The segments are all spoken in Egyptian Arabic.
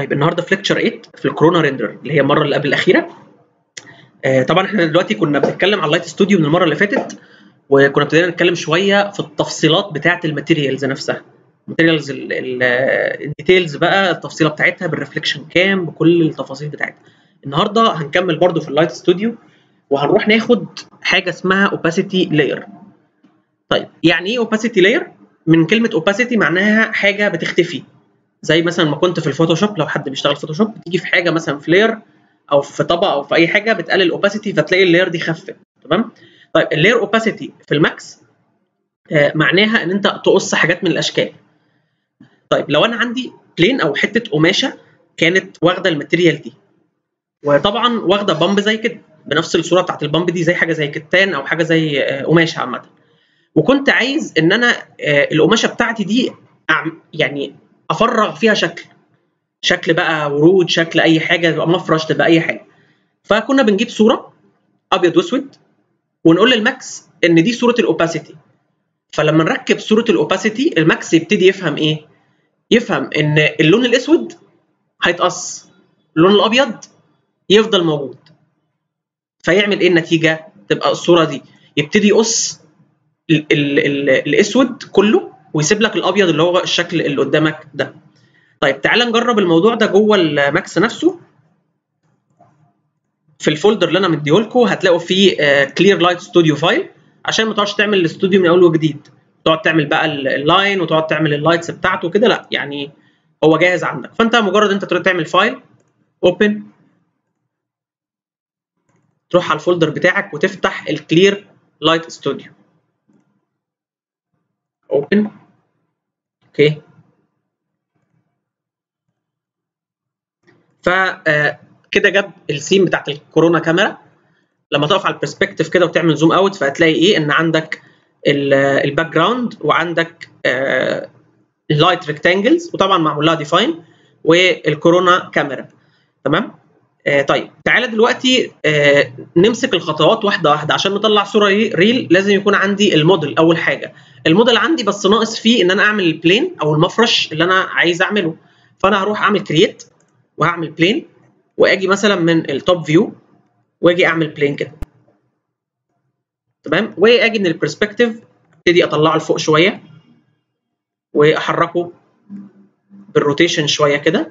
طيب النهارده في ليكتشر 8 في الكورونا ريندر اللي هي المره اللي قبل الاخيره آه طبعا احنا دلوقتي كنا بنتكلم على اللايت ستوديو من المره اللي فاتت وكنا ابتدينا نتكلم شويه في التفصيلات بتاعه الماتيريالز نفسها الماتيريالز الديتيلز بقى التفصيله بتاعتها بالريفليكشن كام بكل التفاصيل بتاعتها النهارده هنكمل برضو في اللايت ستوديو وهنروح ناخد حاجه اسمها اوباسيتي لاير طيب يعني ايه اوباسيتي لاير من كلمه اوباسيتي معناها حاجه بتختفي زي مثلا ما كنت في الفوتوشوب لو حد بيشتغل فوتوشوب بتيجي في حاجه مثلا في لاير او في طبقه او في اي حاجه بتقلل الاوباسيتي فتلاقي اللاير دي خفت تمام طيب اللاير اوباسيتي في الماكس آه معناها ان انت تقص حاجات من الاشكال طيب لو انا عندي بلين او حته قماشه كانت واخده الماتيريال دي وطبعا واخده بامب زي كده بنفس الصوره بتاعت البامب دي زي حاجه زي كتان او حاجه زي آه قماشه عامه وكنت عايز ان انا آه القماشه بتاعتي دي يعني افرغ فيها شكل شكل بقى ورود شكل اي حاجه تبقى مفرش تبقى اي حاجه فكنا بنجيب صوره ابيض واسود ونقول للماكس ان دي صوره الاوباسيتي فلما نركب صوره الاوباسيتي الماكس يبتدي يفهم ايه يفهم ان اللون الاسود هيتقص اللون الابيض يفضل موجود فيعمل ايه النتيجه تبقى الصوره دي يبتدي يقص ال ال ال الاسود كله ويسيب لك الابيض اللي هو الشكل اللي قدامك ده طيب تعالى نجرب الموضوع ده جوه الماكس نفسه في الفولدر اللي انا مديهولكم هتلاقوا فيه كلير لايت ستوديو فايل عشان ما تقعدش تعمل الاستوديو من اول وجديد تقعد تعمل بقى اللاين وتقعد تعمل اللايتس بتاعته كده لا يعني هو جاهز عندك فانت مجرد انت تروح تعمل فايل اوبن تروح على الفولدر بتاعك وتفتح الكلير لايت ستوديو اوبن اوكي فكده جاب السين بتاعت الكورونا كاميرا لما تقف على البرسبكتيف كده وتعمل زوم اوت فهتلاقي ايه ان عندك الباك جراوند وعندك اللايت ريكتانجلز وطبعا معمول لها ديفاين والكورونا كاميرا تمام آه طيب تعالى دلوقتي آه نمسك الخطوات واحده واحده عشان نطلع صوره ريل لازم يكون عندي الموديل اول حاجه الموديل عندي بس ناقص فيه ان انا اعمل البلين او المفرش اللي انا عايز اعمله فانا هروح اعمل كرييت وهعمل بلين واجي مثلا من التوب فيو واجي اعمل بلين كده تمام واجي من البرسبكتيف ابتدي اطلعه لفوق شويه واحركه بالروتيشن شويه كده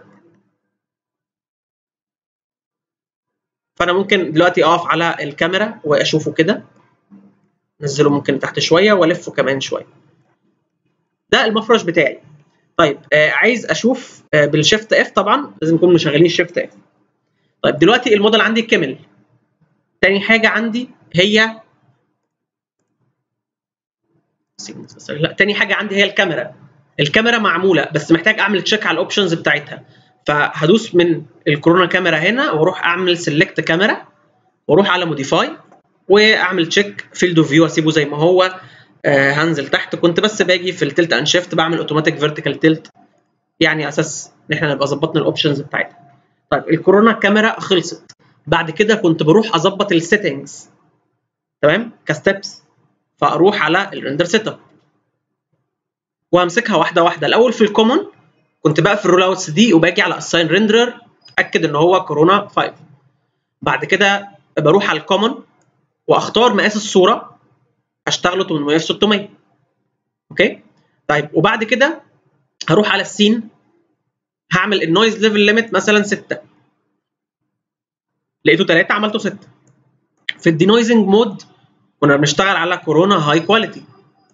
فانا ممكن دلوقتي اقف على الكاميرا واشوفه كده انزله ممكن تحت شويه والفه كمان شويه ده المفرش بتاعي طيب آه عايز اشوف آه بالشيفت اف طبعا لازم نكون مشغلين الشيفت اف طيب دلوقتي الموديل عندي كمل تاني حاجه عندي هي لا تاني حاجه عندي هي الكاميرا الكاميرا معموله بس محتاج اعمل تشيك على الاوبشنز بتاعتها فهدوس من الكورونا كاميرا هنا واروح اعمل سيلكت كاميرا واروح على موديفاي واعمل تشيك فيلد اوف فيو اسيبه زي ما هو آه هنزل تحت كنت بس باجي في التلت اند شيفت بعمل اوتوماتيك فيرتيكال تلت يعني اساس ان احنا نبقى ظبطنا الاوبشنز بتاعتها طيب الكورونا كاميرا خلصت بعد كده كنت بروح اظبط السيتنجز تمام كستبس فاروح على الريندر سيت اب وامسكها واحده واحده الاول في الكومن كنت بقفل الرول اوتس دي وباجي على اساين ريندرر اتاكد ان هو كورونا 5 بعد كده بروح على الكومن واختار مقاس الصوره اشتغله 800 في 600 اوكي طيب وبعد كده هروح على السين هعمل النويز ليفل ليميت مثلا 6 لقيته 3 عملته 6 في الدينويزنج مود كنا بنشتغل على كورونا هاي كواليتي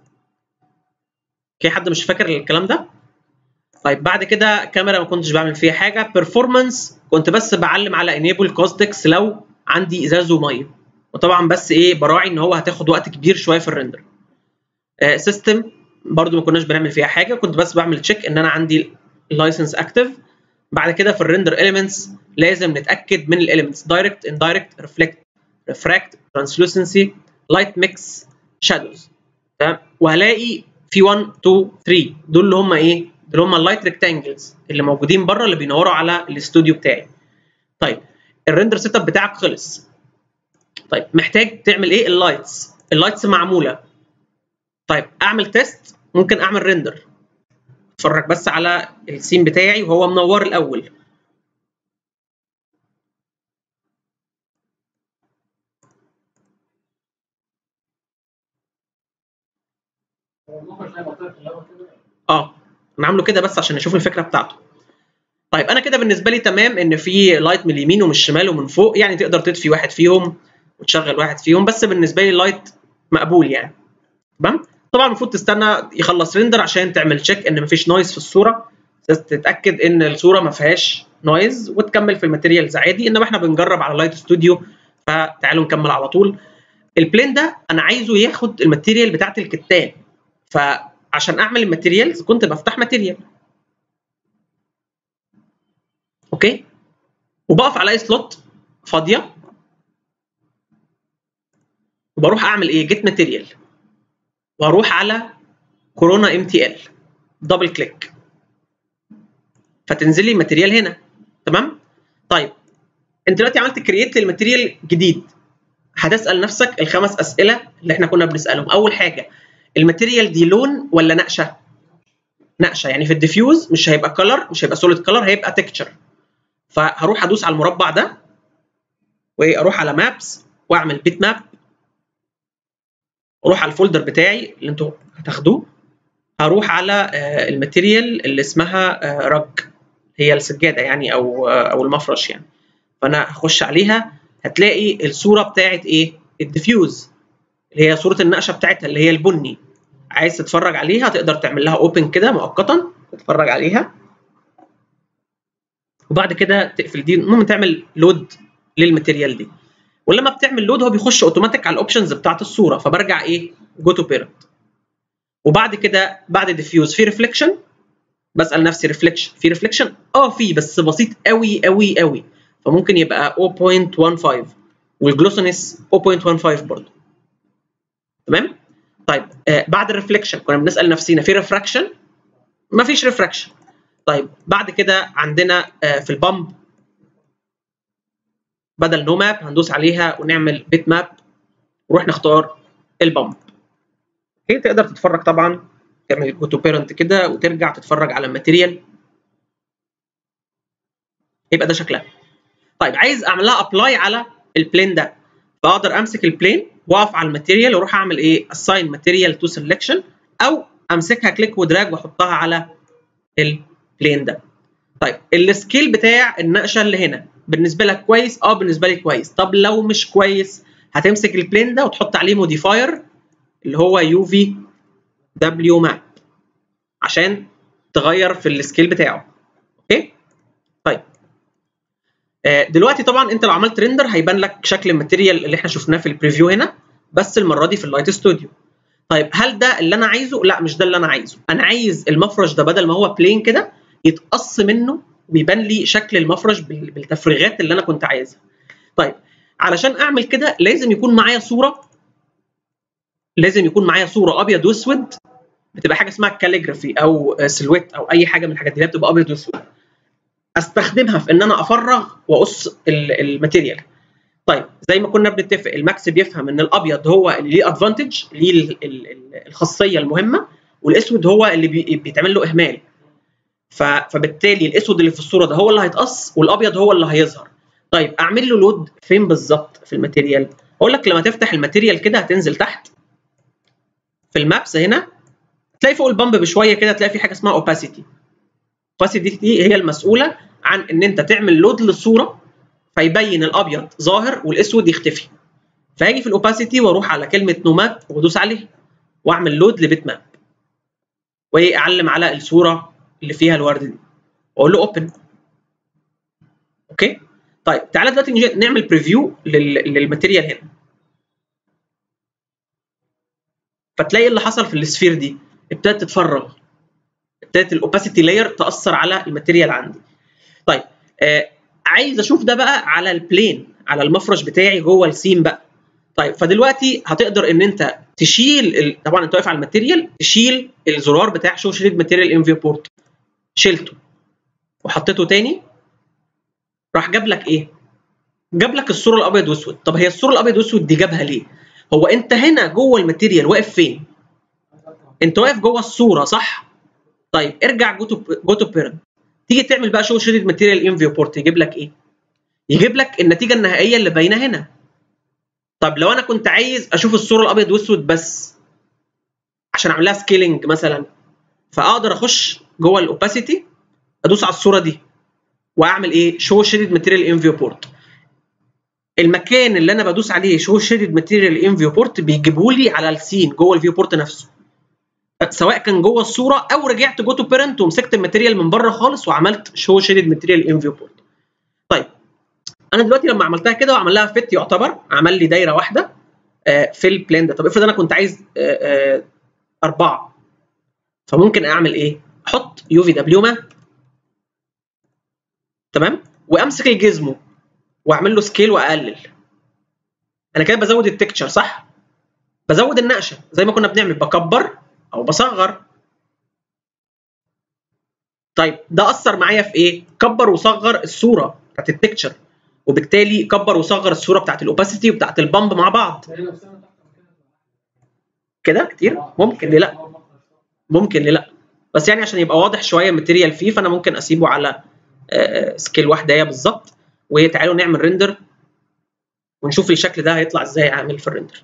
اوكي حد مش فاكر الكلام ده طيب بعد كده كاميرا ما كنتش بعمل فيها حاجه بيرفورمانس كنت بس بعلم على انيبل كوستكس لو عندي ازاز وميه وطبعا بس ايه براعي ان هو هتاخد وقت كبير شويه في الريندر آه سيستم برضو ما كناش بنعمل فيها حاجه كنت بس بعمل تشيك ان انا عندي اللايسنس اكتف بعد كده في الريندر اليمنتس لازم نتاكد من الاليمنتس دايركت اندايركت ريفلكت ريفراكت ترانسلوسنسي لايت ميكس شادوز تمام وهلاقي في 1 2 3 دول اللي هم ايه دول هم اللايت ريكتانجلز اللي موجودين بره اللي بينوروا على الاستوديو بتاعي طيب الريندر سيت اب بتاعك خلص طيب محتاج تعمل ايه اللايتس اللايتس معموله طيب اعمل تيست ممكن اعمل ريندر اتفرج بس على السين بتاعي وهو منور الاول اه انا عامله كده بس عشان نشوف الفكره بتاعته طيب انا كده بالنسبه لي تمام ان في لايت من اليمين ومن الشمال ومن فوق يعني تقدر تطفي واحد فيهم وتشغل واحد فيهم بس بالنسبه لي اللايت مقبول يعني تمام طبعا المفروض تستنى يخلص ريندر عشان تعمل تشيك ان مفيش نويز في الصوره تتاكد ان الصوره ما فيهاش نويز وتكمل في الماتيريالز عادي انما احنا بنجرب على لايت ستوديو فتعالوا نكمل على طول البلين ده انا عايزه ياخد الماتيريال بتاعت الكتان فعشان اعمل الماتيريالز كنت بفتح ماتيريال اوكي وبقف على اي سلوت فاضيه وبروح اعمل ايه جيت ماتيريال واروح على كورونا ام تي ال دبل كليك فتنزل لي ماتيريال هنا تمام طيب انت دلوقتي عملت كرييت للماتيريال جديد هتسال نفسك الخمس اسئله اللي احنا كنا بنسالهم اول حاجه الماتيريال دي لون ولا نقشه نقشه يعني في الديفيوز مش هيبقى كلر مش هيبقى سوليد كلر هيبقى تكتشر فهروح ادوس على المربع ده واروح على مابس واعمل بيت ماب اروح على الفولدر بتاعي اللي انتوا هتاخدوه هروح على الماتيريال اللي اسمها رج هي السجاده يعني او او المفرش يعني فانا هخش عليها هتلاقي الصوره بتاعت ايه الديفيوز اللي هي صوره النقشه بتاعتها اللي هي البني عايز تتفرج عليها تقدر تعمل لها اوبن كده مؤقتا تتفرج عليها وبعد كده تقفل دي المهم تعمل لود للماتيريال دي ولما بتعمل لود هو بيخش اوتوماتيك على الاوبشنز بتاعت الصوره فبرجع ايه جو تو بيرنت وبعد كده بعد ديفيوز في ريفليكشن بسال نفسي ريفليكشن في ريفليكشن اه في بس بسيط قوي قوي قوي فممكن يبقى 0.15 والجلوسونيس 0.15 برضه تمام طيب آه بعد الريفليكشن كنا بنسال نفسينا في ريفراكشن مفيش ريفراكشن طيب بعد كده عندنا آه في البامب بدل نو ماب هندوس عليها ونعمل بيت ماب ونروح نختار البامب اوكي تقدر تتفرج طبعا تعمل جو تو بيرنت كده وترجع تتفرج على الماتيريال يبقى ده شكلها طيب عايز اعمل لها ابلاي على البلين ده فاقدر امسك البلين واقف على الماتيريال واروح اعمل ايه اساين ماتيريال تو سelection او امسكها كليك ودراج واحطها على البلين ده طيب السكيل بتاع النقشه اللي هنا بالنسبه لك كويس اه بالنسبه لي كويس طب لو مش كويس هتمسك البلين ده وتحط عليه موديفاير اللي هو يو في دبليو ماب عشان تغير في السكيل بتاعه اوكي طيب آه دلوقتي طبعا انت لو عملت ريندر هيبان لك شكل الماتيريال اللي احنا شفناه في البريفيو هنا بس المره دي في اللايت ستوديو طيب هل ده اللي انا عايزه لا مش ده اللي انا عايزه انا عايز المفرش ده بدل ما هو بلين كده يتقص منه ويبان لي شكل المفرش بالتفريغات اللي انا كنت عايزها طيب علشان اعمل كده لازم يكون معايا صوره لازم يكون معايا صوره ابيض واسود بتبقى حاجه اسمها كاليجرافي او سلويت او اي حاجه من الحاجات دي بتبقى ابيض واسود استخدمها في ان انا افرغ واقص الماتيريال طيب زي ما كنا بنتفق الماكس بيفهم ان الابيض هو اللي ليه ادفانتج ليه الخاصيه المهمه والاسود هو اللي بيتعمل له اهمال فبالتالي الاسود اللي في الصوره ده هو اللي هيتقص والابيض هو اللي هيظهر طيب اعمل له لود فين بالظبط في الماتيريال اقول لك لما تفتح الماتيريال كده هتنزل تحت في المابس هنا تلاقي فوق البامب بشويه كده تلاقي في حاجه اسمها اوباسيتي اوباسيتي دي هي المسؤوله عن ان انت تعمل لود للصوره فيبين الابيض ظاهر والاسود يختفي فاجي في الاوباسيتي واروح على كلمه نو ماب وادوس عليها واعمل لود لبيت ماب واعلم على الصوره اللي فيها الورد دي واقول له اوبن اوكي طيب تعالى دلوقتي نعمل بريفيو للماتيريال هنا فتلاقي اللي حصل في السفير دي ابتدت تتفرغ ابتدت الاوباسيتي لاير تاثر على الماتيريال عندي طيب آه عايز اشوف ده بقى على البلين على المفرش بتاعي جوه السيم بقى طيب فدلوقتي هتقدر ان انت تشيل ال... طبعا انت واقف على الماتيريال تشيل الزرار بتاع شو شريط ماتيريال انفيو بورت شلته وحطيته تاني راح جاب لك ايه؟ جاب لك الصوره الابيض واسود طب هي الصوره الابيض واسود دي جابها ليه؟ هو انت هنا جوه الماتيريال واقف فين؟ انت واقف جوه الصوره صح؟ طيب ارجع جو تو جو تو بيرنت تيجي تعمل بقى شو شريط ماتيريال انفيو بورت يجيب لك ايه؟ يجيب لك النتيجه النهائيه اللي باينه هنا طب لو انا كنت عايز اشوف الصوره الابيض واسود بس عشان اعمل لها سكيلينج مثلا فاقدر اخش جوه الاوباسيتي ادوس على الصوره دي واعمل ايه شو شيدد ماتيريال ان فيو بورت المكان اللي انا بدوس عليه شو شيدد ماتيريال ان فيو بورت بيجيبه لي على السين جوه الفيو بورت نفسه سواء كان جوه الصوره او رجعت جو تو بيرنت ومسكت الماتيريال من بره خالص وعملت شو شيدد ماتيريال ان فيو بورت طيب انا دلوقتي لما عملتها كده وعمل لها فيت يعتبر عمل لي دايره واحده آه، في البلان ده طب افرض انا كنت عايز آه، آه، اربعه فممكن اعمل ايه؟ احط يو في دبليو ما تمام وامسك الجزمو واعمل له سكيل واقلل انا كده بزود التكتشر صح؟ بزود النقشه زي ما كنا بنعمل بكبر او بصغر طيب ده اثر معايا في ايه؟ كبر وصغر الصوره بتاعت التكتشر وبالتالي كبر وصغر الصوره بتاعت الاوباسيتي وبتاعت البامب مع بعض كده كتير ممكن ليه لا ممكن ليه لا بس يعني عشان يبقى واضح شويه الماتيريال فيه فانا ممكن اسيبه على آه، سكيل واحده هي بالظبط وتعالوا نعمل ريندر ونشوف الشكل ده هيطلع ازاي عامل في الريندر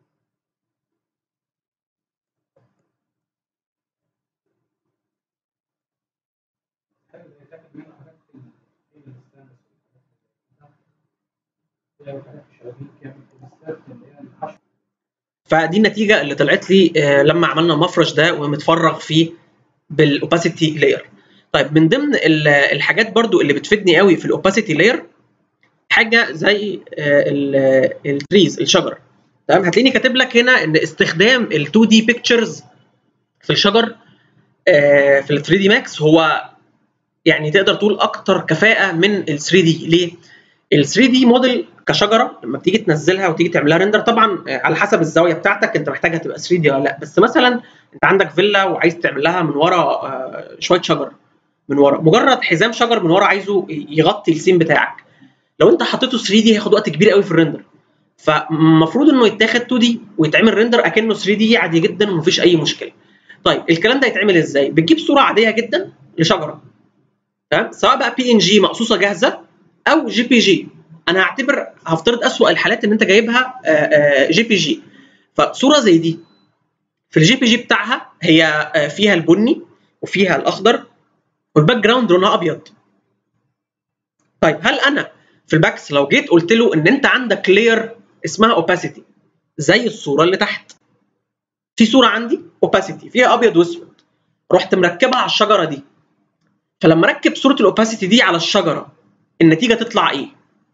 فدي النتيجه اللي طلعت لي آه، لما عملنا المفرش ده ومتفرغ فيه بالاوباسيتي لاير طيب من ضمن ال- الحاجات برضو اللي بتفيدني قوي في الاوباسيتي لاير حاجه زي التريز الشجر تمام هتلاقيني كاتب لك هنا ان استخدام ال 2 دي بيكتشرز في الشجر آه، في ال 3 دي ماكس هو يعني تقدر تقول اكتر كفاءه من ال 3 دي ليه؟ ال 3 دي موديل كشجره لما بتيجي تنزلها وتيجي تعملها ريندر طبعا آه، على حسب الزاويه بتاعتك انت محتاجها تبقى 3 دي ولا لا بس مثلا انت عندك فيلا وعايز تعمل لها من ورا آه، شويه شجر من ورا مجرد حزام شجر من ورا عايزه يغطي السين بتاعك لو انت حطيته 3 دي هياخد وقت كبير قوي في الريندر فالمفروض انه يتاخد 2 دي ويتعمل ريندر اكنه 3 دي عادي جدا ومفيش اي مشكله طيب الكلام ده يتعمل ازاي بتجيب صوره عاديه جدا لشجره تمام سواء بقى بي ان جي مقصوصه جاهزه او جي بي جي انا هعتبر هفترض اسوأ الحالات ان انت جايبها آه، آه، جي بي جي فصوره زي دي في الجي بي جي بتاعها هي آه، فيها البني وفيها الاخضر والباك جراوند لونها ابيض طيب هل انا في الباكس لو جيت قلت له ان انت عندك لاير اسمها اوباسيتي زي الصوره اللي تحت في صوره عندي اوباسيتي فيها ابيض واسود رحت مركبها على الشجره دي فلما اركب صوره الاوباسيتي دي على الشجره النتيجه تطلع ايه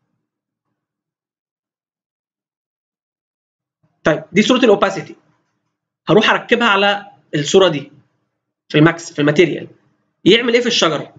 طيب دي صوره الاوباسيتي هروح اركبها على الصوره دي في الماكس في الماتيريال يعمل ايه في الشجره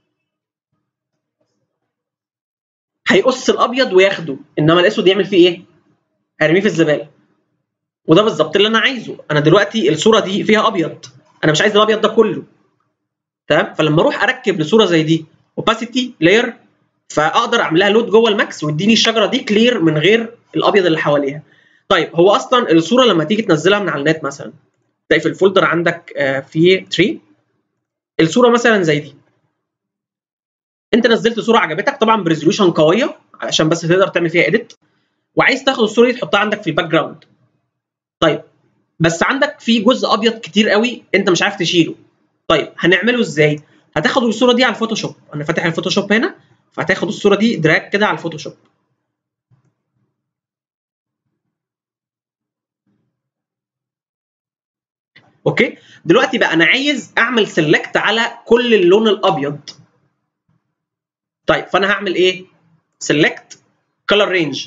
هيقص الابيض وياخده انما الاسود يعمل فيه ايه هيرميه في الزباله وده بالظبط اللي انا عايزه انا دلوقتي الصوره دي فيها ابيض انا مش عايز الابيض ده كله تمام فلما اروح اركب لصوره زي دي اوباسيتي لاير فاقدر اعمل لها لود جوه الماكس ويديني الشجره دي كلير من غير الابيض اللي حواليها طيب هو اصلا الصوره لما تيجي تنزلها من على النت مثلا تلاقي في الفولدر عندك آه، في تري الصوره مثلا زي دي انت نزلت صوره عجبتك طبعا بريزولوشن قويه علشان بس تقدر تعمل فيها اديت وعايز تاخد الصوره دي تحطها عندك في الباك جراوند طيب بس عندك في جزء ابيض كتير قوي انت مش عارف تشيله طيب هنعمله ازاي هتاخد الصوره دي على الفوتوشوب انا فاتح الفوتوشوب هنا فهتاخد الصوره دي دراج كده على الفوتوشوب اوكي دلوقتي بقى انا عايز اعمل سيلكت على كل اللون الابيض طيب فانا هعمل ايه سيلكت كلر رينج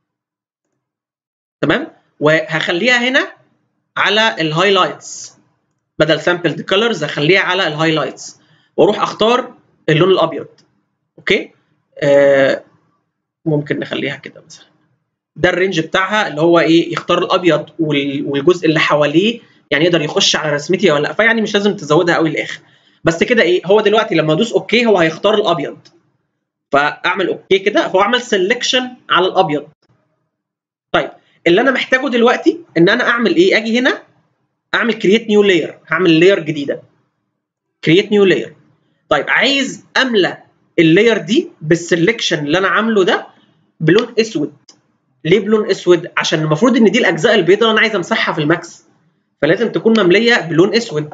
تمام وهخليها هنا على الهايلايتس بدل سامبلد كلرز هخليها على الهايلايتس واروح اختار اللون الابيض اوكي آه ممكن نخليها كده مثلا ده الرينج بتاعها اللي هو ايه يختار الابيض وال- والجزء اللي حواليه يعني يقدر يخش على رسمتي ولا لا فيعني مش لازم تزودها قوي للاخر بس كده ايه هو دلوقتي لما ادوس اوكي هو هيختار الابيض فاعمل اوكي كده هو عمل سelection على الابيض طيب اللي انا محتاجه دلوقتي ان انا اعمل ايه اجي هنا اعمل كرييت نيو لاير هعمل لاير جديده كرييت نيو لاير طيب عايز املى اللاير دي بالسلكشن اللي انا عامله ده بلون اسود ليه بلون اسود عشان المفروض ان دي الاجزاء البيضاء اللي انا عايز امسحها في الماكس فلازم تكون ممليه بلون اسود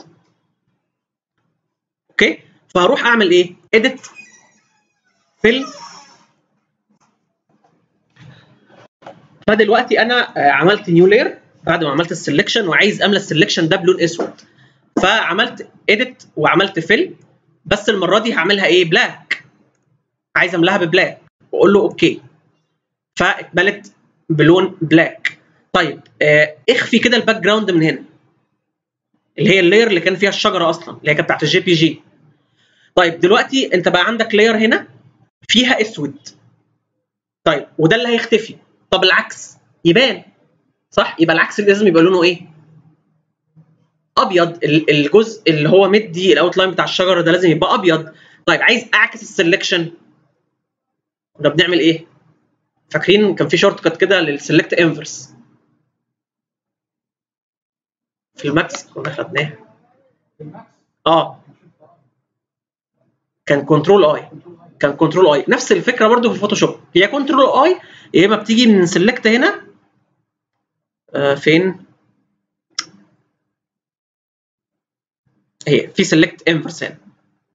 اوكي فهروح اعمل ايه اديت فيل فدلوقتي انا عملت نيو لاير بعد ما عملت السلكشن وعايز املى السلكشن ده بلون اسود فعملت اديت وعملت فيل بس المره دي هعملها ايه بلاك عايز املاها ببلاك واقول له اوكي فاتملت بلون بلاك طيب آه اخفي كده الباك جراوند من هنا اللي هي اللاير اللي كان فيها الشجره اصلا اللي هي كانت بتاعت الجي بي جي طيب دلوقتي انت بقى عندك لاير هنا فيها اسود طيب وده اللي هيختفي طب العكس يبان صح يبقى العكس لازم يبقى لونه ايه ابيض الجزء اللي هو مدي الاوت لاين بتاع الشجره ده لازم يبقى ابيض طيب عايز اعكس السلكشن كنا بنعمل ايه فاكرين كان في شورت كات كده للسلكت انفرس في الماكس كنا خدناها اه كان كنترول اي كان كنترول اي نفس الفكره برضو في الفوتوشوب هي كنترول اي يا اما بتيجي من سلكت هنا آه فين هي في سلكت انفرس هنا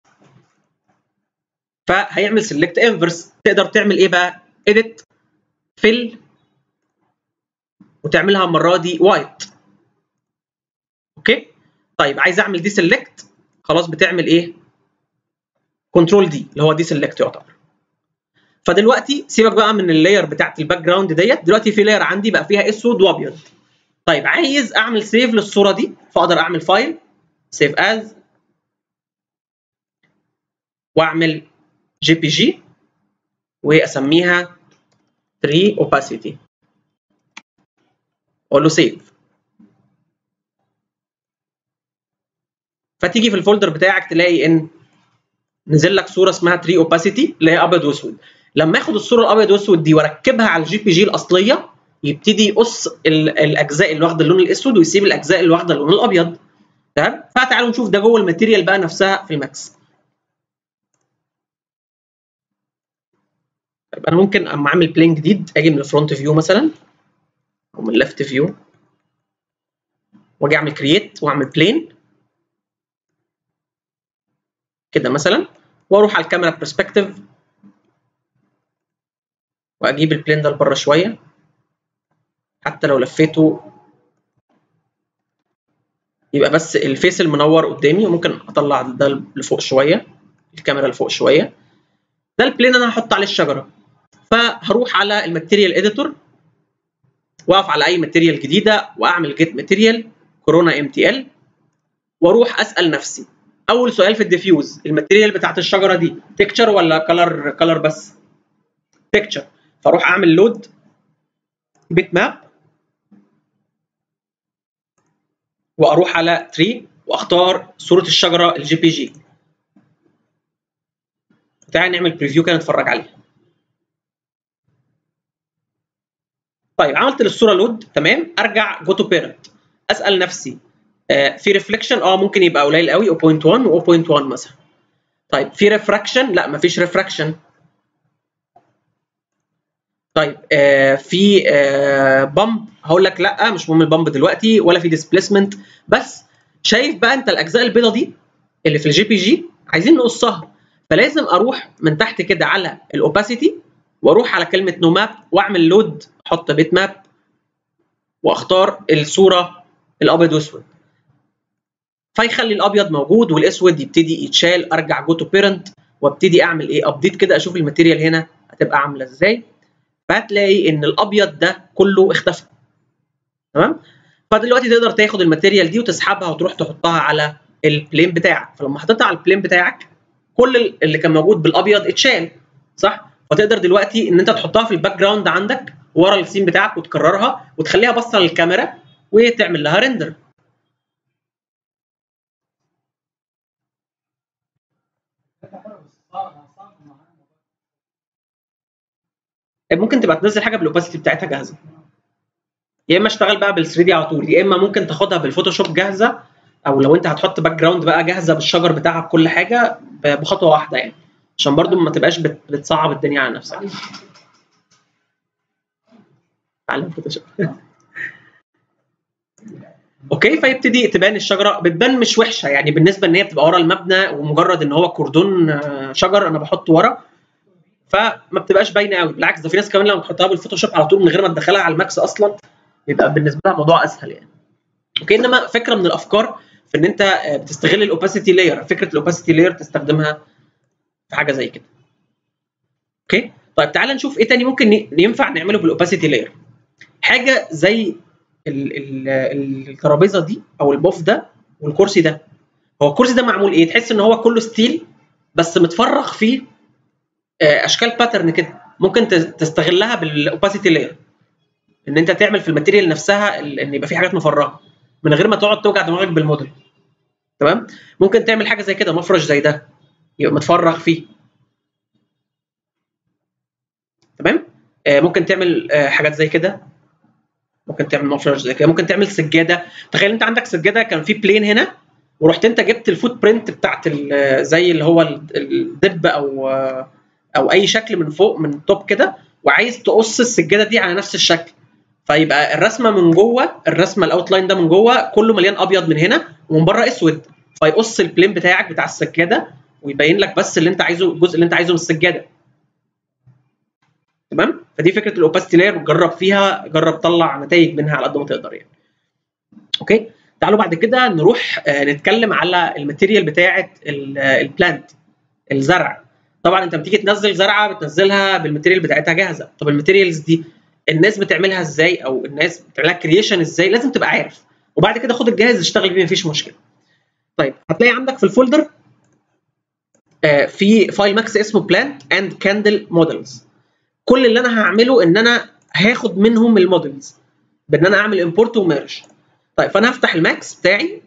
فهيعمل سلكت انفرس تقدر تعمل ايه بقى اديت فيل وتعملها المره دي وايت اوكي طيب عايز اعمل دي سلكت خلاص بتعمل ايه كنترول دي اللي هو دي سلكت يعتبر فدلوقتي سيبك بقى من اللاير بتاعت الباك جراوند ديت دلوقتي في لاير عندي بقى فيها اسود وابيض طيب عايز اعمل سيف للصوره دي فاقدر اعمل فايل سيف از واعمل جي بي جي واسميها 3 opacity اقول له سيف فتيجي في الفولدر بتاعك تلاقي ان نزل لك صوره اسمها 3 opacity اللي هي ابيض واسود لما اخد الصوره الابيض واسود دي واركبها على الجي بي جي الاصليه يبتدي يقص الاجزاء اللي واخده اللون الاسود ويسيب الاجزاء اللي واخده اللون الابيض تمام فتعالوا نشوف ده جوه الماتيريال بقى نفسها في الماكس طيب انا ممكن اما اعمل بلين جديد اجي من الفرونت فيو مثلا او من الليفت فيو واجي اعمل كرييت واعمل بلين كده مثلا واروح على الكاميرا برسبكتيف واجيب البلين ده لبره شويه حتى لو لفيته يبقى بس الفيس المنور قدامي وممكن اطلع ده لفوق شويه الكاميرا لفوق شويه ده البلين انا هحط عليه الشجره فهروح على الماتيريال اديتور واقف على اي ماتيريال جديده واعمل جيت ماتيريال كورونا ام تي ال واروح اسال نفسي اول سؤال في الديفيوز الماتيريال بتاعت الشجره دي تكتشر ولا كلر كلر بس تكتشر فاروح اعمل لود بيت ماب واروح على تري واختار صوره الشجره الجي بي جي تعالى نعمل بريفيو كده نتفرج عليها طيب عملت للصوره لود تمام ارجع جو تو بيرنت اسال نفسي آه في ريفليكشن اه ممكن يبقى قليل قوي 0.1 و 0.1 مثلا طيب في ريفراكشن لا مفيش ريفراكشن طيب آه في آه بامب هقول لك لا مش مهم البامب دلوقتي ولا في ديسبيسمنت بس شايف بقى انت الاجزاء البيضه دي اللي في الجي بي جي عايزين نقصها فلازم اروح من تحت كده على الاوباسيتي واروح على كلمه نو ماب واعمل لود احط بيت ماب واختار الصوره الابيض واسود فيخلي الابيض موجود والاسود يبتدي يتشال ارجع جو تو بيرنت وابتدي اعمل ايه ابديت كده اشوف الماتيريال هنا هتبقى عامله ازاي فهتلاقي ان الابيض ده كله اختفى تمام فدلوقتي تقدر تاخد الماتيريال دي وتسحبها وتروح تحطها على البلين بتاعك فلما حطيتها على البلين بتاعك كل اللي كان موجود بالابيض اتشال صح فتقدر دلوقتي ان انت تحطها في الباك جراوند عندك ورا السين بتاعك وتكررها وتخليها باصه للكاميرا وتعمل لها ريندر ممكن تبقى تنزل حاجه بالاوباسيتي بتاعتها جاهزه يا اما اشتغل بقى بال 3 دي على طول يا اما ممكن تاخدها بالفوتوشوب جاهزه او لو انت هتحط باك جراوند بقى جاهزه بالشجر بتاعها بكل حاجه بخطوه واحده يعني عشان برضو ما تبقاش بتصعب الدنيا على نفسك تعلم فوتوشوب اوكي فيبتدي تبان الشجره بتبان مش وحشه يعني بالنسبه ان هي بتبقى ورا المبنى ومجرد ان هو كوردون آه، شجر انا بحطه ورا فما بتبقاش باينه قوي بالعكس ده في ناس كمان لما بتحطها بالفوتوشوب على طول من غير ما تدخلها على الماكس اصلا يبقى بالنسبه لها الموضوع اسهل يعني اوكي انما فكره من الافكار في ان انت آه، بتستغل الاوباسيتي لاير فكره الاوباسيتي لاير تستخدمها في حاجه زي كده اوكي طيب تعال نشوف ايه تاني ممكن ي- ينفع نعمله بالاوباسيتي لاير حاجه زي ال- ال- الترابيزه دي او البوف ده والكرسي ده هو الكرسي ده معمول ايه تحس ان هو كله ستيل بس متفرغ فيه آه، اشكال باترن كده ممكن تس- تستغلها بالاوباسيتي لاير ان انت تعمل في الماتيريال نفسها ال- ان يبقى في حاجات مفرغه من غير ما تقعد توجع دماغك بالموديل تمام ممكن تعمل حاجه زي كده مفرش زي ده يبقى متفرغ فيه تمام آه ممكن تعمل آه حاجات زي كده ممكن تعمل مفرش زي كده ممكن تعمل سجاده تخيل انت عندك سجاده كان في بلين هنا ورحت انت جبت الفوت برنت بتاعت ال- زي اللي هو ال- الدب او آه، او اي شكل من فوق من توب كده وعايز تقص السجاده دي على نفس الشكل فيبقى الرسمه من جوه الرسمه الاوتلاين ده من جوه كله مليان ابيض من هنا ومن بره اسود فيقص البلين بتاعك بتاع السجاده ويبين لك بس اللي انت عايزه الجزء اللي انت عايزه من السجاده تمام فدي فكره الاوباستي لاير وجرب فيها جرب طلع نتائج منها على قد ما تقدر يعني اوكي تعالوا بعد كده نروح آه، نتكلم على الماتيريال بتاعه ال- آه، البلانت الزرع طبعا انت بتيجي تنزل زرعه بتنزلها بالماتيريال بتاعتها جاهزه طب الماتيريالز دي الناس بتعملها ازاي او الناس بتعملها كرييشن ازاي لازم تبقى عارف وبعد كده خد الجاهز اشتغل بيه مفيش مشكله طيب هتلاقي عندك في الفولدر آه، في فايل ماكس اسمه بلانت اند كاندل مودلز كل اللي انا هعمله ان انا هاخد منهم المودلز بان انا اعمل امبورت وميرج طيب فانا هفتح الماكس بتاعي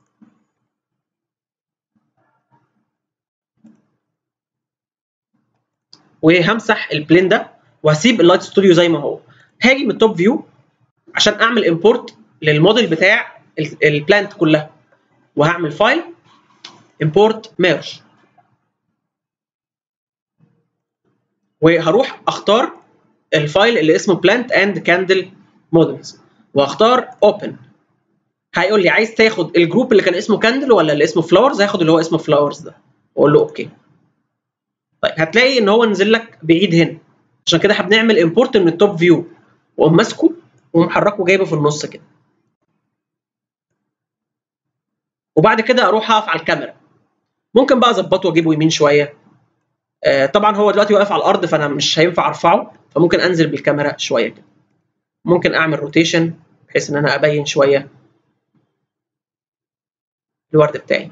وهمسح البلين ده وهسيب اللايت ستوديو زي ما هو هاجي من التوب فيو عشان اعمل امبورت للموديل بتاع ال- البلانت كلها وهعمل فايل امبورت ميرج وهروح اختار الفايل اللي اسمه plant and candle models واختار open هيقول لي عايز تاخد الجروب اللي كان اسمه كاندل ولا اللي اسمه فلاورز هاخد اللي هو اسمه فلاورز ده واقول له اوكي طيب هتلاقي ان هو نزل لك بعيد هنا عشان كده احنا بنعمل امبورت من التوب فيو واقوم ماسكه ومحركه جايبه في النص كده وبعد كده اروح اقف على الكاميرا ممكن بقى اظبطه واجيبه يمين شويه آه، طبعا هو دلوقتي واقف على الارض فانا مش هينفع ارفعه فممكن انزل بالكاميرا شويه كده ممكن اعمل روتيشن بحيث ان انا ابين شويه الورد بتاعي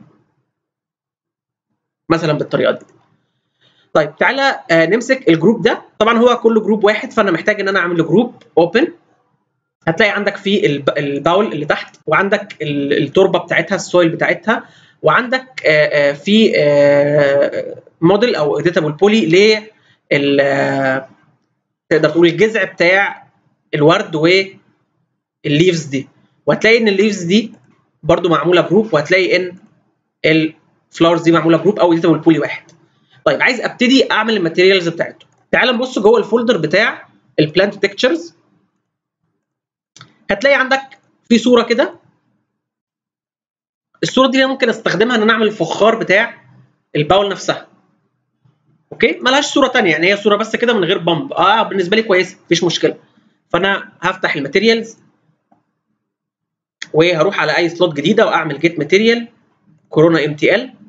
مثلا بالطريقه دي طيب تعالى آه، نمسك الجروب ده طبعا هو كله جروب واحد فانا محتاج ان انا اعمل له جروب اوبن هتلاقي عندك في الب- الباول اللي تحت وعندك ال- التربه بتاعتها السويل بتاعتها وعندك آه، آه، في موديل او اديتابل بولي ل تقدر تقول الجذع بتاع الورد والليفز دي وهتلاقي ان الليفز دي برضو معموله جروب وهتلاقي ان الفلاورز دي معموله جروب او اديتابل بولي واحد طيب عايز ابتدي اعمل الماتيريالز بتاعته تعال نبص جوه الفولدر بتاع البلانت بيكتشرز هتلاقي عندك في صوره كده الصوره دي أنا ممكن استخدمها ان انا اعمل الفخار بتاع الباول نفسها اوكي ملهاش صوره تانية يعني هي صوره بس كده من غير بامب اه بالنسبه لي كويسه مفيش مشكله فانا هفتح الماتيريالز وهروح على اي سلوت جديده واعمل جيت ماتيريال كورونا ام تي ال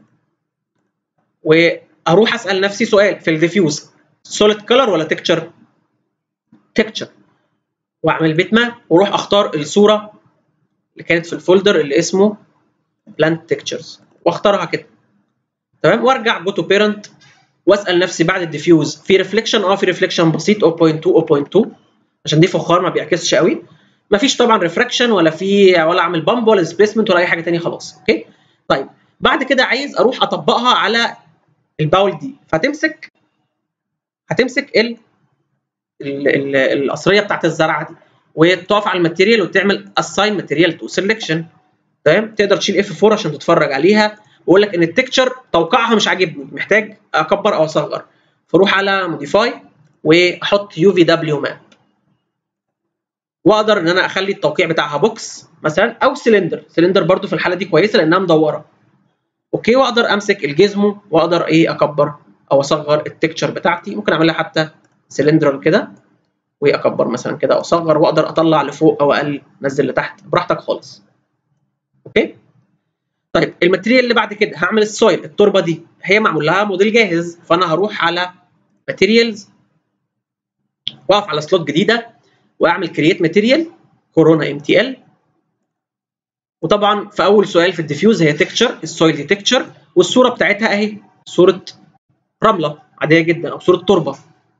واروح اسال نفسي سؤال في الديفيوز سوليد كلر ولا تكتشر تكتشر واعمل بيت ماب واروح اختار الصوره اللي كانت في الفولدر اللي اسمه بلانت تكتشرز واختارها كده تمام وارجع جو تو بيرنت واسال نفسي بعد الديفيوز في ريفليكشن اه في ريفليكشن بسيط 0.2 0.2 عشان دي فخار ما بيعكسش قوي مفيش طبعا ريفراكشن ولا في ولا اعمل بامب ولا ديسبيسمنت ولا اي حاجه ثانيه خلاص اوكي طيب بعد كده عايز اروح اطبقها على الباول دي فهتمسك هتمسك ال ال- ال- القصريه بتاعت الزرعه دي وتقف على الماتيريال وتعمل اساين ماتيريال تو سيلكشن تمام تقدر تشيل اف 4 عشان تتفرج عليها واقول لك ان التكتشر توقعها مش عاجبني محتاج اكبر او اصغر فاروح على موديفاي واحط يو في دبليو ماب واقدر ان انا اخلي التوقيع بتاعها بوكس مثلا او سلندر سلندر برضو في الحاله دي كويسه لانها مدوره اوكي واقدر امسك الجزمو واقدر ايه اكبر او اصغر التكتشر بتاعتي ممكن اعملها حتى سلندرال كده واكبر مثلا كده او اصغر واقدر اطلع لفوق او اقل انزل لتحت براحتك خالص اوكي طيب الماتيريال اللي بعد كده هعمل السويل التربه دي هي معمول لها موديل جاهز فانا هروح على ماتيريالز واقف على سلوت جديده واعمل كرييت ماتيريال كورونا ام تي ال وطبعا في اول سؤال في الديفيوز هي تكتشر السويل دي تكتشر والصوره بتاعتها اهي صوره رمله عاديه جدا او صوره تربه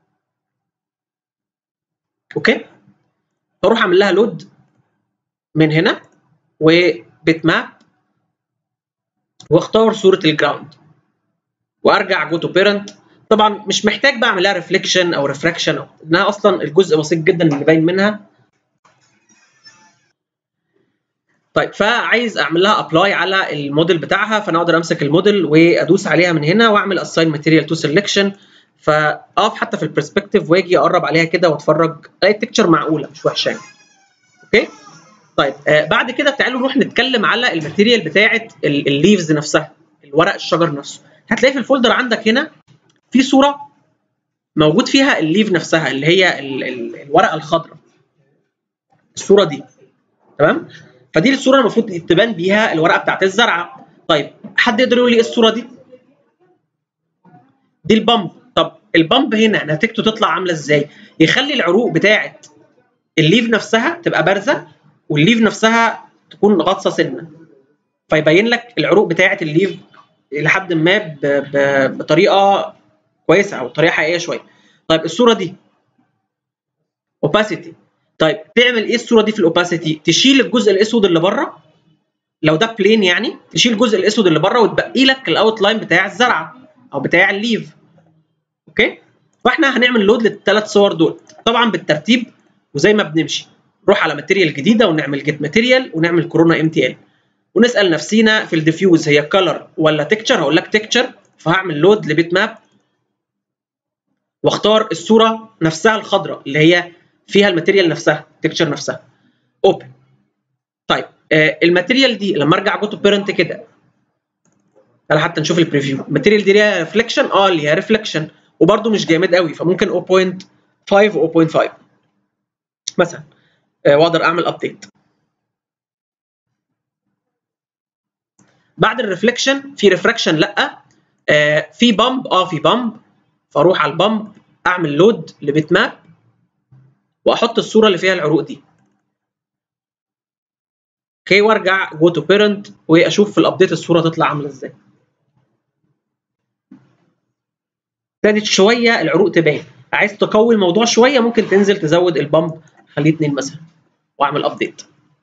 اوكي هروح اعمل لها لود من هنا وبيت ماب واختار صوره الجراوند وارجع جو تو بيرنت طبعا مش محتاج بقى اعمل لها ريفليكشن او ريفراكشن او انها اصلا الجزء بسيط جدا اللي باين منها طيب فعايز اعمل لها ابلاي على الموديل بتاعها فانا اقدر امسك الموديل وادوس عليها من هنا واعمل اساين ماتيريال تو سelection فاقف حتى في البرسبكتيف واجي اقرب عليها كده واتفرج الاقي التكتشر معقوله مش وحشه يعني اوكي طيب آه بعد كده تعالوا نروح نتكلم على الماتيريال بتاعه الليفز نفسها الورق الشجر نفسه هتلاقي في الفولدر عندك هنا في صوره موجود فيها الليف نفسها اللي هي ال ال الورقه الخضراء الصوره دي تمام فدي الصوره المفروض تبان بيها الورقه بتاعت الزرعه طيب حد يقدر يقول لي ايه الصوره دي دي البامب طب البامب هنا نتيجته تطلع عامله ازاي يخلي العروق بتاعت الليف نفسها تبقى بارزه والليف نفسها تكون غطسه سنه فيبين لك العروق بتاعت الليف لحد ما ب... ب... بطريقه كويسه او طريقه حقيقيه شويه طيب الصوره دي اوباسيتي طيب تعمل ايه الصوره دي في الاوباسيتي تشيل الجزء الاسود اللي بره لو ده بلين يعني تشيل الجزء الاسود اللي بره وتبقي لك الاوت لاين بتاع الزرعه او بتاع الليف اوكي فاحنا هنعمل لود للثلاث صور دول طبعا بالترتيب وزي ما بنمشي نروح على ماتيريال جديده ونعمل جيت ماتيريال ونعمل كورونا ام تي ال ونسال نفسينا في الديفيوز هي كلر ولا تكتشر هقول لك تكتشر فهعمل لود لبيت ماب واختار الصوره نفسها الخضراء اللي هي فيها الماتيريال نفسها التكتشر نفسها اوبن طيب آه الماتيريال دي لما ارجع جو تو بيرنت كده تعالى حتى نشوف البريفيو الماتيريال دي ليها ريفليكشن اه ليها ريفليكشن وبرده مش جامد قوي فممكن 0.5 و 0.5 مثلا آه واقدر اعمل ابديت بعد الريفليكشن في ريفراكشن لا آه في بامب اه في بامب فاروح على البامب اعمل لود لبيت ماب واحط الصوره اللي فيها العروق دي اوكي وارجع جو تو بيرنت واشوف في الابديت الصوره تطلع عامله ازاي ابتدت شويه العروق تبان عايز تقوي الموضوع شويه ممكن تنزل تزود البامب خليه 2 مثلا واعمل ابديت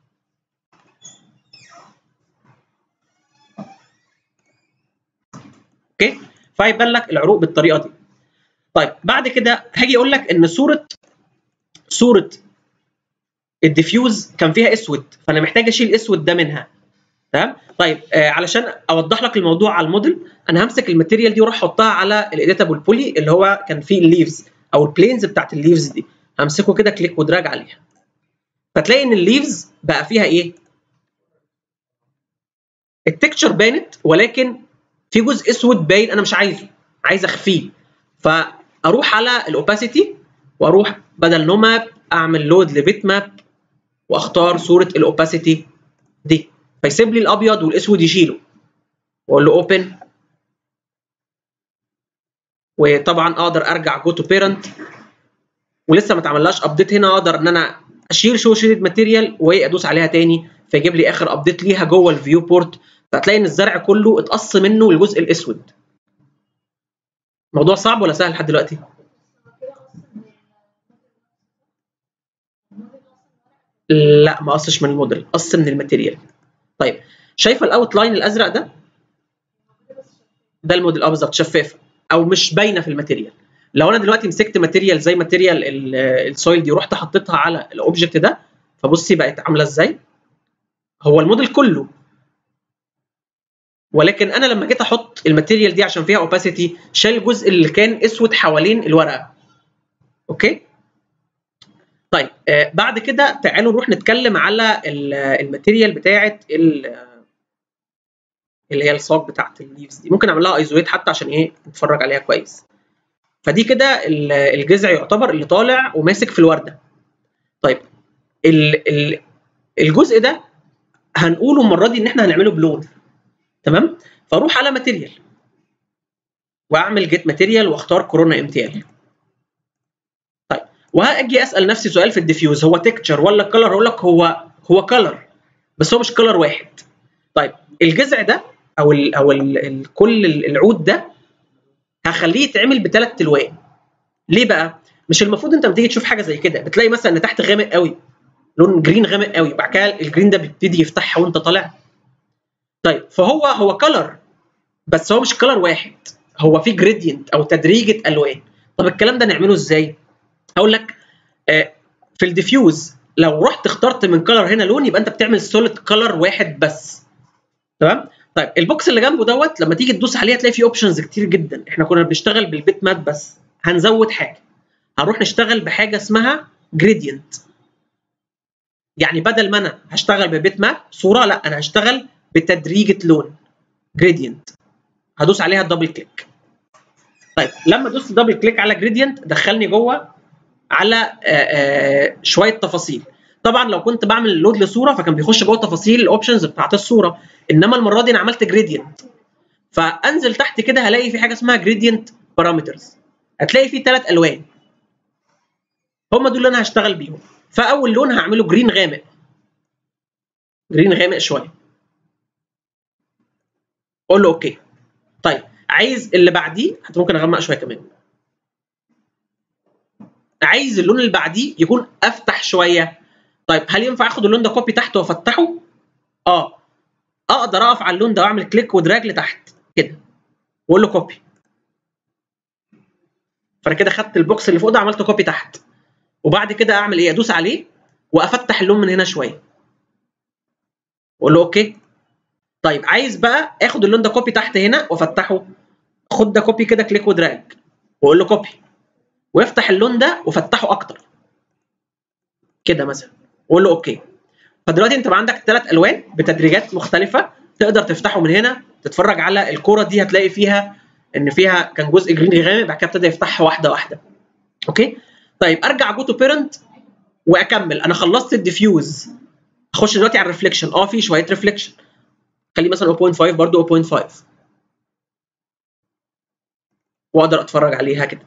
اوكي فيبان لك العروق بالطريقه دي طيب بعد كده هاجي اقول لك ان صوره صوره الديفيوز كان فيها اسود فانا محتاج اشيل الاسود ده منها تمام طيب آه علشان اوضح لك الموضوع على الموديل انا همسك الماتيريال دي واروح احطها على الاديتابل بولي اللي هو كان فيه الليفز او البلينز بتاعت الليفز دي همسكه كده كليك ودراج عليها فتلاقي ان الليفز بقى فيها ايه التكتشر بانت ولكن في جزء اسود باين انا مش عايزه عايز اخفيه فاروح على الاوباسيتي واروح بدل نو ماب اعمل لود لبيت ماب واختار صوره الاوباسيتي دي فيسيب لي الابيض والاسود يشيله واقول له اوبن وطبعا اقدر ارجع جو تو بيرنت ولسه ما اتعملهاش ابديت هنا اقدر ان انا اشيل شو شيدد ماتيريال وادوس عليها تاني فيجيب لي اخر ابديت ليها جوه الفيو بورت فهتلاقي ان الزرع كله اتقص منه الجزء الاسود موضوع صعب ولا سهل لحد دلوقتي؟ لا ما قصش من الموديل قص من الماتيريال طيب شايفه الاوت لاين الازرق ده ده الموديل اه بالظبط شفافه او مش باينه في الماتيريال لو انا دلوقتي مسكت ماتيريال زي ماتيريال السويل دي ورحت حطيتها على الاوبجكت ده فبصي بقت عامله ازاي هو الموديل كله ولكن انا لما جيت احط الماتيريال دي عشان فيها اوباسيتي شال الجزء اللي كان اسود حوالين الورقه اوكي طيب آه بعد كده تعالوا نروح نتكلم على الماتيريال بتاعه اللي هي الصاج بتاعت الليفز دي ممكن اعمل لها ايزوليت حتى عشان ايه نتفرج عليها كويس فدي كده الجذع يعتبر اللي طالع وماسك في الورده طيب الجزء ده هنقوله المره دي ان احنا هنعمله بلون تمام فاروح على ماتيريال واعمل جيت ماتيريال واختار كورونا ام تي ال طيب وهاجي اسال نفسي سؤال في الديفيوز هو تكتشر ولا كلر اقول لك هو هو كلر بس هو مش كلر واحد طيب الجذع ده او ال او ال ال كل العود ده هخليه يتعمل بثلاث الوان ليه بقى مش المفروض انت لما تيجي تشوف حاجه زي كده بتلاقي مثلا ان تحت غامق قوي لون جرين غامق قوي بعد كده الجرين ده بيبتدي يفتحها وانت طالع طيب فهو هو كلر بس هو مش كلر واحد هو في جريدينت او تدريجه الوان طب الكلام ده نعمله ازاي هقول لك آه في الديفيوز لو رحت اخترت من كلر هنا لون يبقى انت بتعمل سوليد كلر واحد بس تمام طيب البوكس اللي جنبه دوت لما تيجي تدوس عليه هتلاقي فيه اوبشنز كتير جدا احنا كنا بنشتغل بالبيت مات بس هنزود حاجه هنروح نشتغل بحاجه اسمها جريدينت يعني بدل ما انا هشتغل ببيت ماب صوره لا انا هشتغل بتدريجه لون جريدينت هدوس عليها دبل كليك طيب لما دوست دبل كليك على جريدينت دخلني جوه على آآ آآ شويه تفاصيل طبعا لو كنت بعمل لود لصوره فكان بيخش جوه تفاصيل الاوبشنز بتاعت الصوره انما المره دي انا عملت جريدينت فانزل تحت كده هلاقي في حاجه اسمها جريدينت بارامترز هتلاقي فيه ثلاث الوان هم دول اللي انا هشتغل بيهم فاول لون هعمله جرين غامق جرين غامق شويه اقول له اوكي طيب عايز اللي بعديه حتى ممكن اغمق شويه كمان عايز اللون اللي بعديه يكون افتح شويه طيب هل ينفع اخد اللون ده كوبي تحت وافتحه اه اقدر اقف على اللون ده واعمل كليك ودراج لتحت كده واقول له كوبي فانا كده خدت البوكس اللي فوق ده عملت كوبي تحت وبعد كده اعمل ايه ادوس عليه وافتح اللون من هنا شويه واقول له اوكي طيب عايز بقى اخد اللون ده كوبي تحت هنا وافتحه خد ده كوبي كده كليك ودراج واقول له كوبي وافتح اللون ده وفتحه اكتر كده مثلا واقول له اوكي فدلوقتي انت بقى عندك ثلاث الوان بتدريجات مختلفه تقدر تفتحه من هنا تتفرج على الكوره دي هتلاقي فيها ان فيها كان جزء جرين غامق بعد كده ابتدى يفتحها واحده واحده اوكي طيب ارجع جو تو بيرنت واكمل انا خلصت الديفيوز اخش دلوقتي على الريفليكشن اه في شويه ريفليكشن خليه مثلا 0.5 برضه 0.5 واقدر اتفرج عليها كده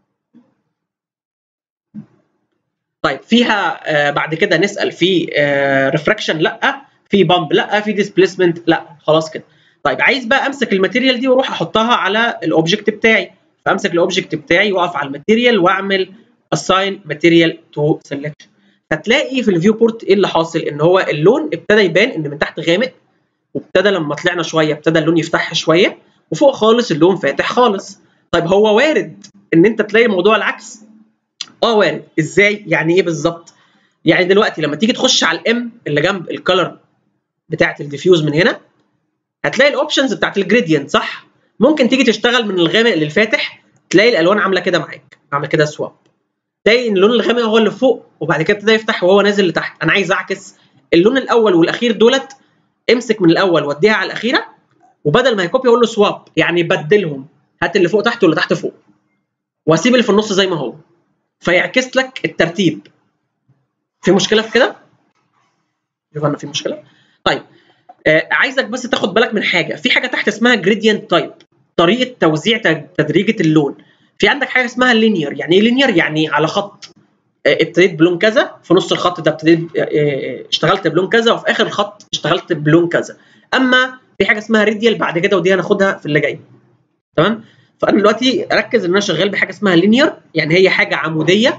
طيب فيها آه بعد كده نسال في آه ريفراكشن لا في بامب لا في ديسبيسمنت لا خلاص كده طيب عايز بقى امسك الماتيريال دي واروح احطها على الاوبجكت بتاعي فامسك الاوبجكت بتاعي واقف على الماتيريال واعمل assign material to selection فتلاقي في الفيو بورت ايه اللي حاصل ان هو اللون ابتدى يبان ان من تحت غامق وابتدى لما طلعنا شويه ابتدى اللون يفتح شويه وفوق خالص اللون فاتح خالص طيب هو وارد ان انت تلاقي الموضوع العكس اه وارد ازاي يعني ايه بالظبط يعني دلوقتي لما تيجي تخش على الام اللي جنب الكلر بتاعه الديفيوز من هنا هتلاقي الاوبشنز بتاعت الجريدينت صح ممكن تيجي تشتغل من الغامق للفاتح تلاقي الالوان عامله كده معاك عامله كده سواب تلاقي ان اللون الغامق هو اللي فوق وبعد كده ابتدى يفتح وهو نازل لتحت انا عايز اعكس اللون الاول والاخير دولت امسك من الاول وديها على الاخيره وبدل ما يكوبي اقول له سواب يعني بدلهم هات اللي فوق تحت واللي تحت فوق واسيب اللي في النص زي ما هو فيعكس لك الترتيب في مشكله في كده يبقى في مشكله طيب آه عايزك بس تاخد بالك من حاجه في حاجه تحت اسمها جريدينت تايب طريقه توزيع تدريجه اللون في عندك حاجه اسمها لينير يعني ايه لينير يعني على خط آه ابتديت بلون كذا في نص الخط ده ابتديت آه اشتغلت بلون كذا وفي اخر الخط اشتغلت بلون كذا اما في حاجه اسمها ريديال بعد كده ودي هناخدها في اللي جاي تمام فانا دلوقتي اركز ان انا شغال بحاجه اسمها لينير يعني هي حاجه عموديه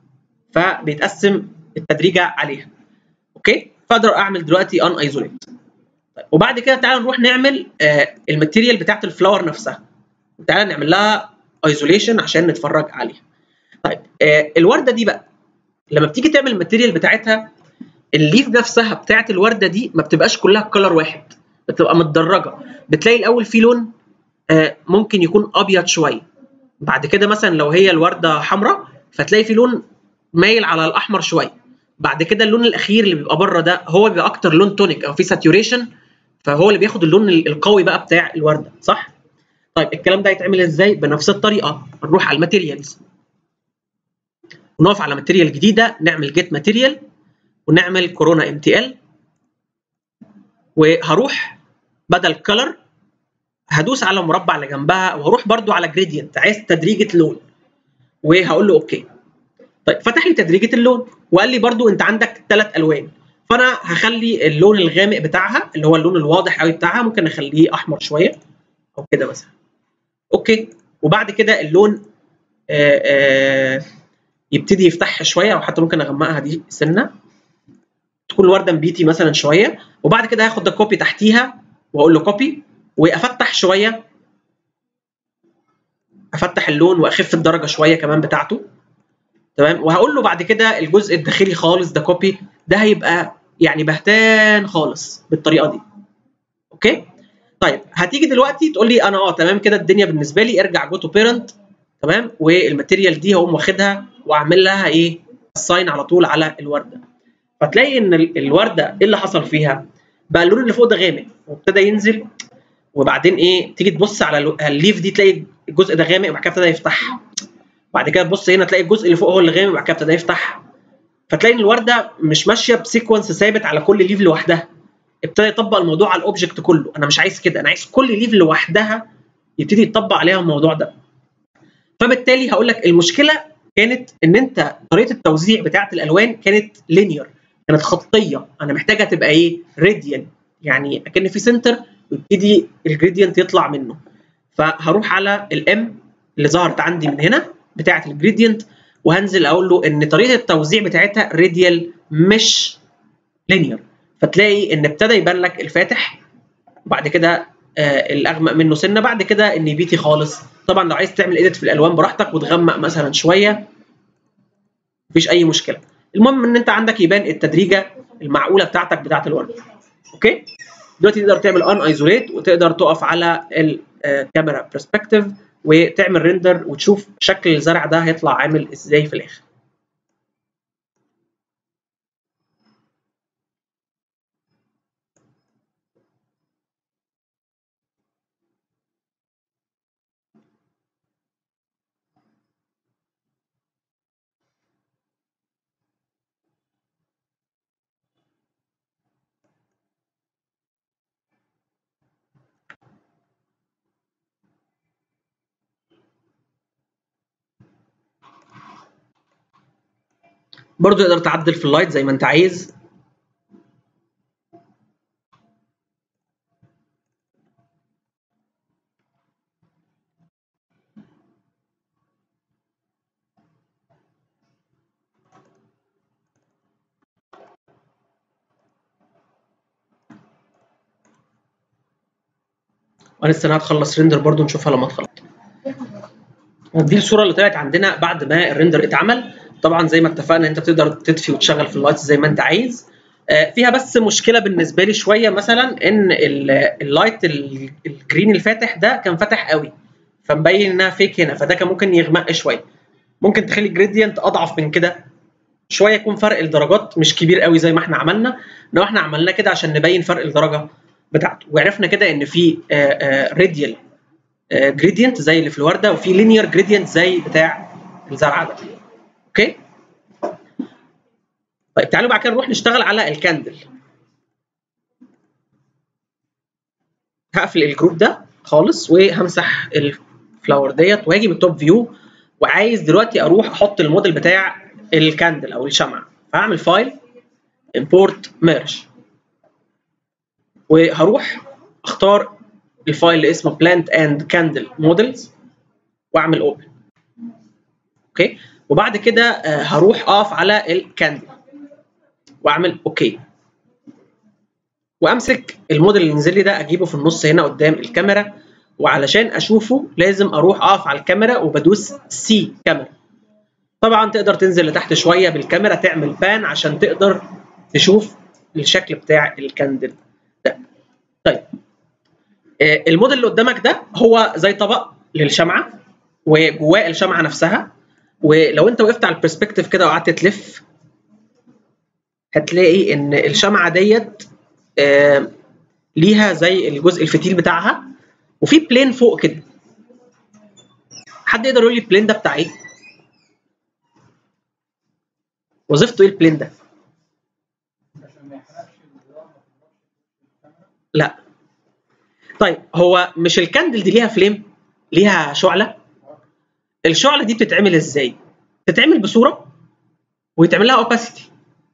فبيتقسم التدريجه عليها اوكي فاقدر اعمل دلوقتي ان ايزوليت طيب وبعد كده تعالى نروح نعمل آه الماتيريال بتاعت الفلاور نفسها تعالى نعمل لها ايزوليشن عشان نتفرج عليها طيب آه الورده دي بقى لما بتيجي تعمل الماتيريال بتاعتها الليف نفسها بتاعت الورده دي ما بتبقاش كلها كلر واحد بتبقى متدرجه بتلاقي الاول في لون آه ممكن يكون ابيض شويه بعد كده مثلا لو هي الورده حمراء فتلاقي في لون مايل على الاحمر شويه بعد كده اللون الاخير اللي بيبقى بره ده هو بيبقى اكتر لون تونيك او في ساتوريشن فهو اللي بياخد اللون القوي بقى بتاع الورده صح طيب الكلام ده يتعمل ازاي بنفس الطريقه نروح على الماتيريالز ونقف على ماتيريال جديده نعمل جيت ماتيريال ونعمل كورونا ام تي ال وهروح بدل كلر هدوس على المربع اللي جنبها وهروح برده على جريدينت عايز تدريجه لون وهقول له اوكي طيب فتح لي تدريجه اللون وقال لي برده انت عندك ثلاث الوان فانا هخلي اللون الغامق بتاعها اللي هو اللون الواضح قوي بتاعها ممكن اخليه احمر شويه او كده مثلا اوكي وبعد كده اللون آآ آآ يبتدي يفتحها شويه او حتى ممكن اغمقها دي سنه تكون الورده مبيتي مثلا شويه وبعد كده هاخد الكوبي تحتيها واقول له كوبي وافتح شويه افتح اللون واخف الدرجه شويه كمان بتاعته تمام وهقول له بعد كده الجزء الداخلي خالص ده كوبي ده هيبقى يعني بهتان خالص بالطريقه دي اوكي طيب هتيجي دلوقتي تقول لي انا اه تمام كده الدنيا بالنسبه لي ارجع جو تو بيرنت تمام والماتيريال دي هقوم واخدها واعمل لها ايه الساين على طول على الورده فتلاقي ان الورده ايه اللي حصل فيها بقى اللون اللي فوق ده غامق وابتدى ينزل وبعدين ايه تيجي تبص على الليف دي تلاقي الجزء ده غامق وبعد كده ابتدى يفتح بعد كده تبص هنا تلاقي الجزء اللي فوق هو اللي غامق وبعد كده ابتدى يفتح فتلاقي ان الورده مش ماشيه بسيكونس ثابت على كل ليف لوحدها ابتدى يطبق الموضوع على الاوبجكت كله انا مش عايز كده انا عايز كل ليف لوحدها يبتدي يطبق عليها الموضوع ده فبالتالي هقول لك المشكله كانت ان انت طريقه التوزيع بتاعه الالوان كانت لينير كانت خطيه انا محتاجها تبقى ايه راديال يعني اكن في سنتر ويبتدي الجريدينت يطلع منه فهروح على الام اللي ظهرت عندي من هنا بتاعه الجريدينت وهنزل اقول له ان طريقه التوزيع بتاعتها راديال مش لينير فتلاقي ان ابتدى يبان لك الفاتح وبعد كده آه الاغمق منه سنه بعد كده النبيتي خالص طبعا لو عايز تعمل ايديت في الالوان براحتك وتغمق مثلا شويه مفيش اي مشكله المهم ان انت عندك يبان التدريجه المعقوله بتاعتك بتاعه الورد اوكي دلوقتي تقدر تعمل ان ايزوليت وتقدر تقف على الكاميرا برسبكتيف وتعمل ريندر وتشوف شكل الزرع ده هيطلع عامل ازاي في الاخر برضو تقدر تعدل في اللايت زي ما انت عايز وانا لسه هتخلص ريندر برضو نشوفها لما تخلص دي الصوره اللي طلعت عندنا بعد ما الريندر اتعمل طبعا زي ما اتفقنا انت تقدر تطفي وتشغل في اللايتس زي ما انت عايز فيها بس مشكله بالنسبه لي شويه مثلا ان اللايت الجرين الفاتح ده كان فاتح قوي فمبين انها فيك هنا فده كان ممكن يغمق شويه ممكن تخلي الجريدينت اضعف من كده شويه يكون فرق الدرجات مش كبير قوي زي ما احنا عملنا لو احنا عملناه كده عشان نبين فرق الدرجه بتاعته وعرفنا كده ان في راديال جريدينت زي اللي في الورده وفي لينير جريدينت زي بتاع الزرعه ده اوكي طيب تعالوا بعد كده نروح نشتغل على الكاندل هقفل الجروب ده خالص وهمسح الفلاور ديت واجي من التوب فيو وعايز دلوقتي اروح احط الموديل بتاع الكاندل او الشمعه فهعمل فايل امبورت ميرج وهروح اختار الفايل اللي اسمه plant and candle models واعمل اوبن اوكي وبعد كده هروح اقف على الكاندل واعمل اوكي وامسك الموديل اللي نزل لي ده اجيبه في النص هنا قدام الكاميرا وعلشان اشوفه لازم اروح اقف على الكاميرا وبدوس سي كاميرا طبعا تقدر تنزل لتحت شويه بالكاميرا تعمل بان عشان تقدر تشوف الشكل بتاع الكاندل ده طيب الموديل اللي قدامك ده هو زي طبق للشمعه وجواه الشمعه نفسها ولو انت وقفت على البرسبكتيف كده وقعدت تلف هتلاقي ان الشمعه ديت آه ليها زي الجزء الفتيل بتاعها وفي بلين فوق كده حد يقدر يقول لي البلين ده بتاع ايه؟ وظيفته ايه البلين ده؟ لا طيب هو مش الكاندل دي ليها فليم؟ ليها شعله؟ الشعله دي بتتعمل ازاي؟ بتتعمل بصوره ويتعمل لها اوباسيتي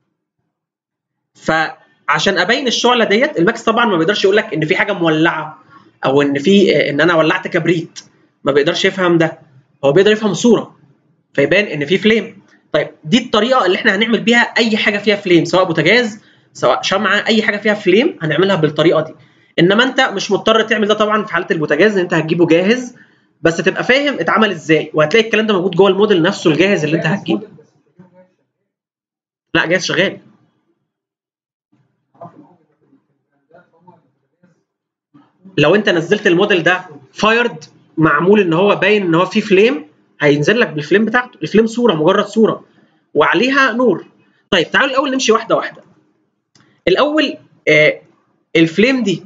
فعشان ابين الشعله ديت الماكس طبعا ما بيقدرش يقول لك ان في حاجه مولعه او ان في ان انا ولعت كبريت ما بيقدرش يفهم ده هو بيقدر يفهم صوره فيبان ان في فليم طيب دي الطريقه اللي احنا هنعمل بيها اي حاجه فيها فليم سواء بوتاجاز سواء شمعه اي حاجه فيها فليم هنعملها بالطريقه دي انما انت مش مضطر تعمل ده طبعا في حاله البوتاجاز انت هتجيبه جاهز بس تبقى فاهم اتعمل ازاي وهتلاقي الكلام ده موجود جوه الموديل نفسه الجاهز اللي انت هتجيبه لا جاهز شغال لو انت نزلت الموديل ده فايرد معمول ان هو باين ان هو فيه فليم هينزل لك بالفليم بتاعته الفليم صوره مجرد صوره وعليها نور طيب تعالوا الاول نمشي واحده واحده الاول آه الفليم دي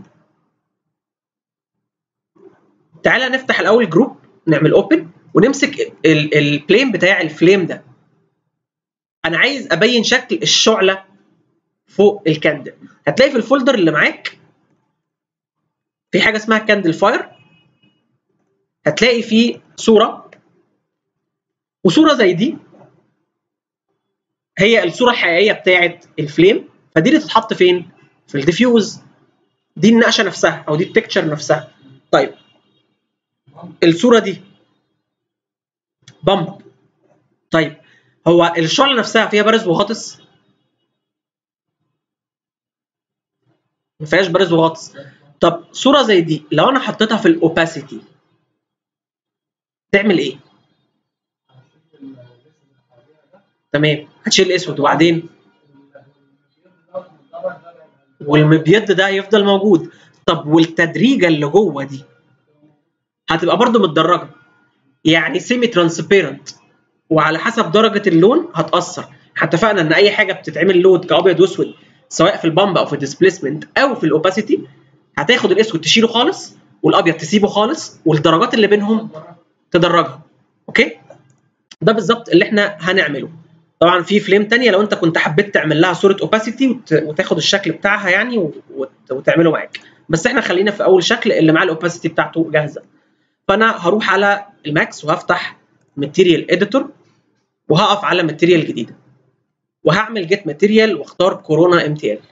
تعالى نفتح الاول جروب نعمل اوبن ونمسك البلين بتاع الفليم ده انا عايز ابين شكل الشعله فوق الكاندل هتلاقي في الفولدر اللي معاك في حاجه اسمها كاندل فاير هتلاقي فيه صوره وصوره زي دي هي الصوره الحقيقيه بتاعه الفليم فدي اللي تتحط فين في الديفيوز دي النقشه نفسها او دي البيكتشر نفسها طيب الصوره دي بامب طيب هو الشعله نفسها فيها بارز وغاطس ما فيهاش بارز وغاطس طب صوره زي دي لو انا حطيتها في الاوباسيتي تعمل ايه تمام هتشيل الاسود وبعدين والمبيض ده يفضل موجود طب والتدريجه اللي جوه دي هتبقى برضو متدرجه يعني سيمي ترانسبيرنت وعلى حسب درجه اللون هتاثر اتفقنا ان اي حاجه بتتعمل لود كابيض واسود سواء في البامب او في الديسبيسمنت او في الاوباسيتي هتاخد الاسود تشيله خالص والابيض تسيبه خالص والدرجات اللي بينهم تدرجها اوكي ده بالظبط اللي احنا هنعمله طبعا في فليم تانية لو انت كنت حبيت تعمل لها صوره اوباسيتي وتاخد الشكل بتاعها يعني وتعمله معاك بس احنا خلينا في اول شكل اللي مع الاوباسيتي بتاعته جاهزه فانا هروح على الماكس وهفتح ماتيريال اديتور وهقف على ماتيريال جديده وهعمل جيت ماتيريال واختار كورونا ام تي ال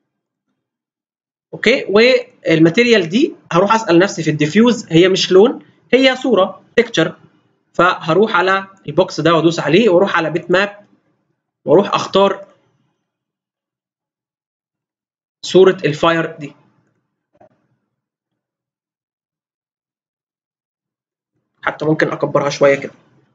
اوكي والماتيريال دي هروح اسال نفسي في الديفيوز هي مش لون هي صوره بيكتشر فهروح على البوكس ده وادوس عليه واروح على بيت ماب واروح اختار صوره الفاير دي حتى ممكن اكبرها شويه كده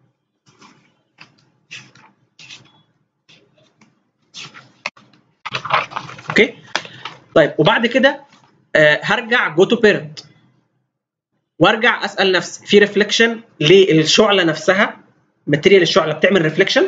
اوكي طيب وبعد كده آه هرجع جو تو بيرنت وارجع اسال نفسي في ريفليكشن للشعله نفسها ماتيريال الشعله بتعمل ريفليكشن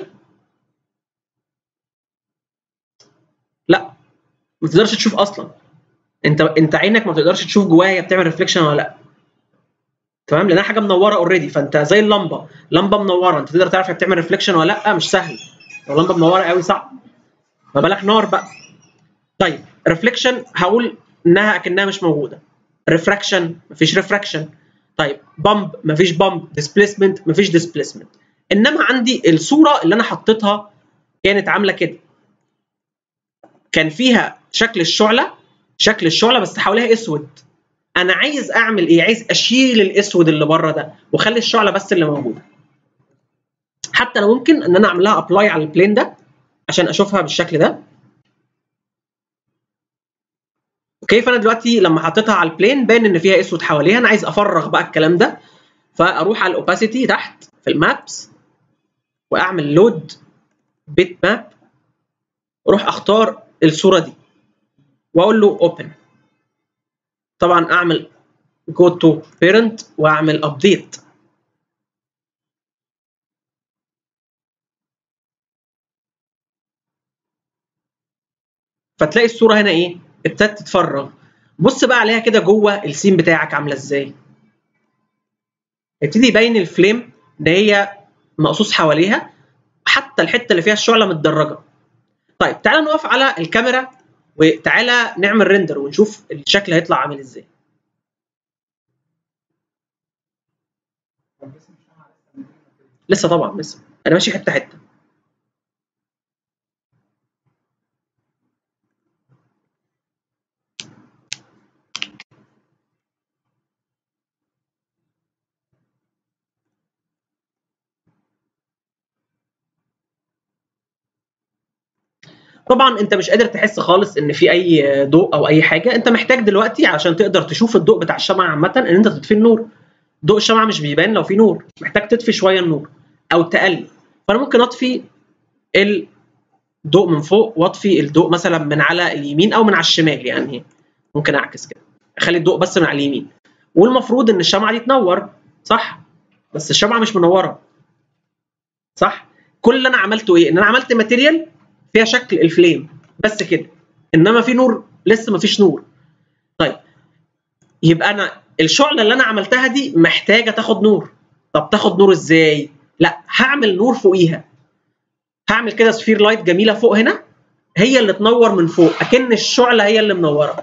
لا ما تقدرش تشوف اصلا انت انت عينك ما تقدرش تشوف جواها هي بتعمل ريفليكشن ولا لا تمام لانها حاجه منوره اوريدي فانت زي اللمبه لمبه منوره انت تقدر تعرف هي بتعمل ريفليكشن ولا لا مش سهل لو لمبه منوره قوي صعب ما بالك نار بقى طيب ريفليكشن هقول انها اكنها مش موجوده ريفراكشن مفيش ريفراكشن طيب بامب مفيش بامب ديسبيسمنت مفيش ديسبيسمنت انما عندي الصوره اللي انا حطيتها كانت عامله كده كان فيها شكل الشعله شكل الشعله بس حواليها اسود انا عايز اعمل ايه عايز اشيل الاسود اللي بره ده واخلي الشعله بس اللي موجوده حتى لو ممكن ان انا اعملها ابلاي على البلين ده عشان اشوفها بالشكل ده اوكي فانا دلوقتي لما حطيتها على البلين باين ان فيها اسود حواليها انا عايز افرغ بقى الكلام ده فاروح على الاوباسيتي تحت في المابس واعمل لود بيت ماب واروح اختار الصوره دي واقول له اوبن طبعا اعمل جو تو بيرنت واعمل ابديت فتلاقي الصوره هنا ايه ابتدت تتفرغ بص بقى عليها كده جوه السين بتاعك عامله ازاي يبتدي يبين الفليم ان هي مقصوص حواليها حتى الحته اللي فيها الشعله متدرجه طيب تعالى نقف على الكاميرا وتعالى نعمل ريندر ونشوف الشكل هيطلع عامل ازاي لسه طبعا لسه انا ماشي حته حته طبعا انت مش قادر تحس خالص ان في اي ضوء او اي حاجه انت محتاج دلوقتي عشان تقدر تشوف الضوء بتاع الشمعه عامه ان انت تطفي النور ضوء الشمعه مش بيبان لو في نور محتاج تطفي شويه النور او تقلل فانا ممكن اطفي الضوء من فوق واطفي الضوء مثلا من على اليمين او من على الشمال يعني ممكن اعكس كده اخلي الضوء بس من على اليمين والمفروض ان الشمعه دي تنور صح بس الشمعه مش منوره صح كل اللي انا عملته ايه ان انا عملت ماتيريال فيها شكل الفليم بس كده انما في نور لسه ما فيش نور طيب يبقى انا الشعله اللي انا عملتها دي محتاجه تاخد نور طب تاخد نور ازاي لا هعمل نور فوقيها هعمل كده سفير لايت جميله فوق هنا هي اللي تنور من فوق اكن الشعله هي اللي منوره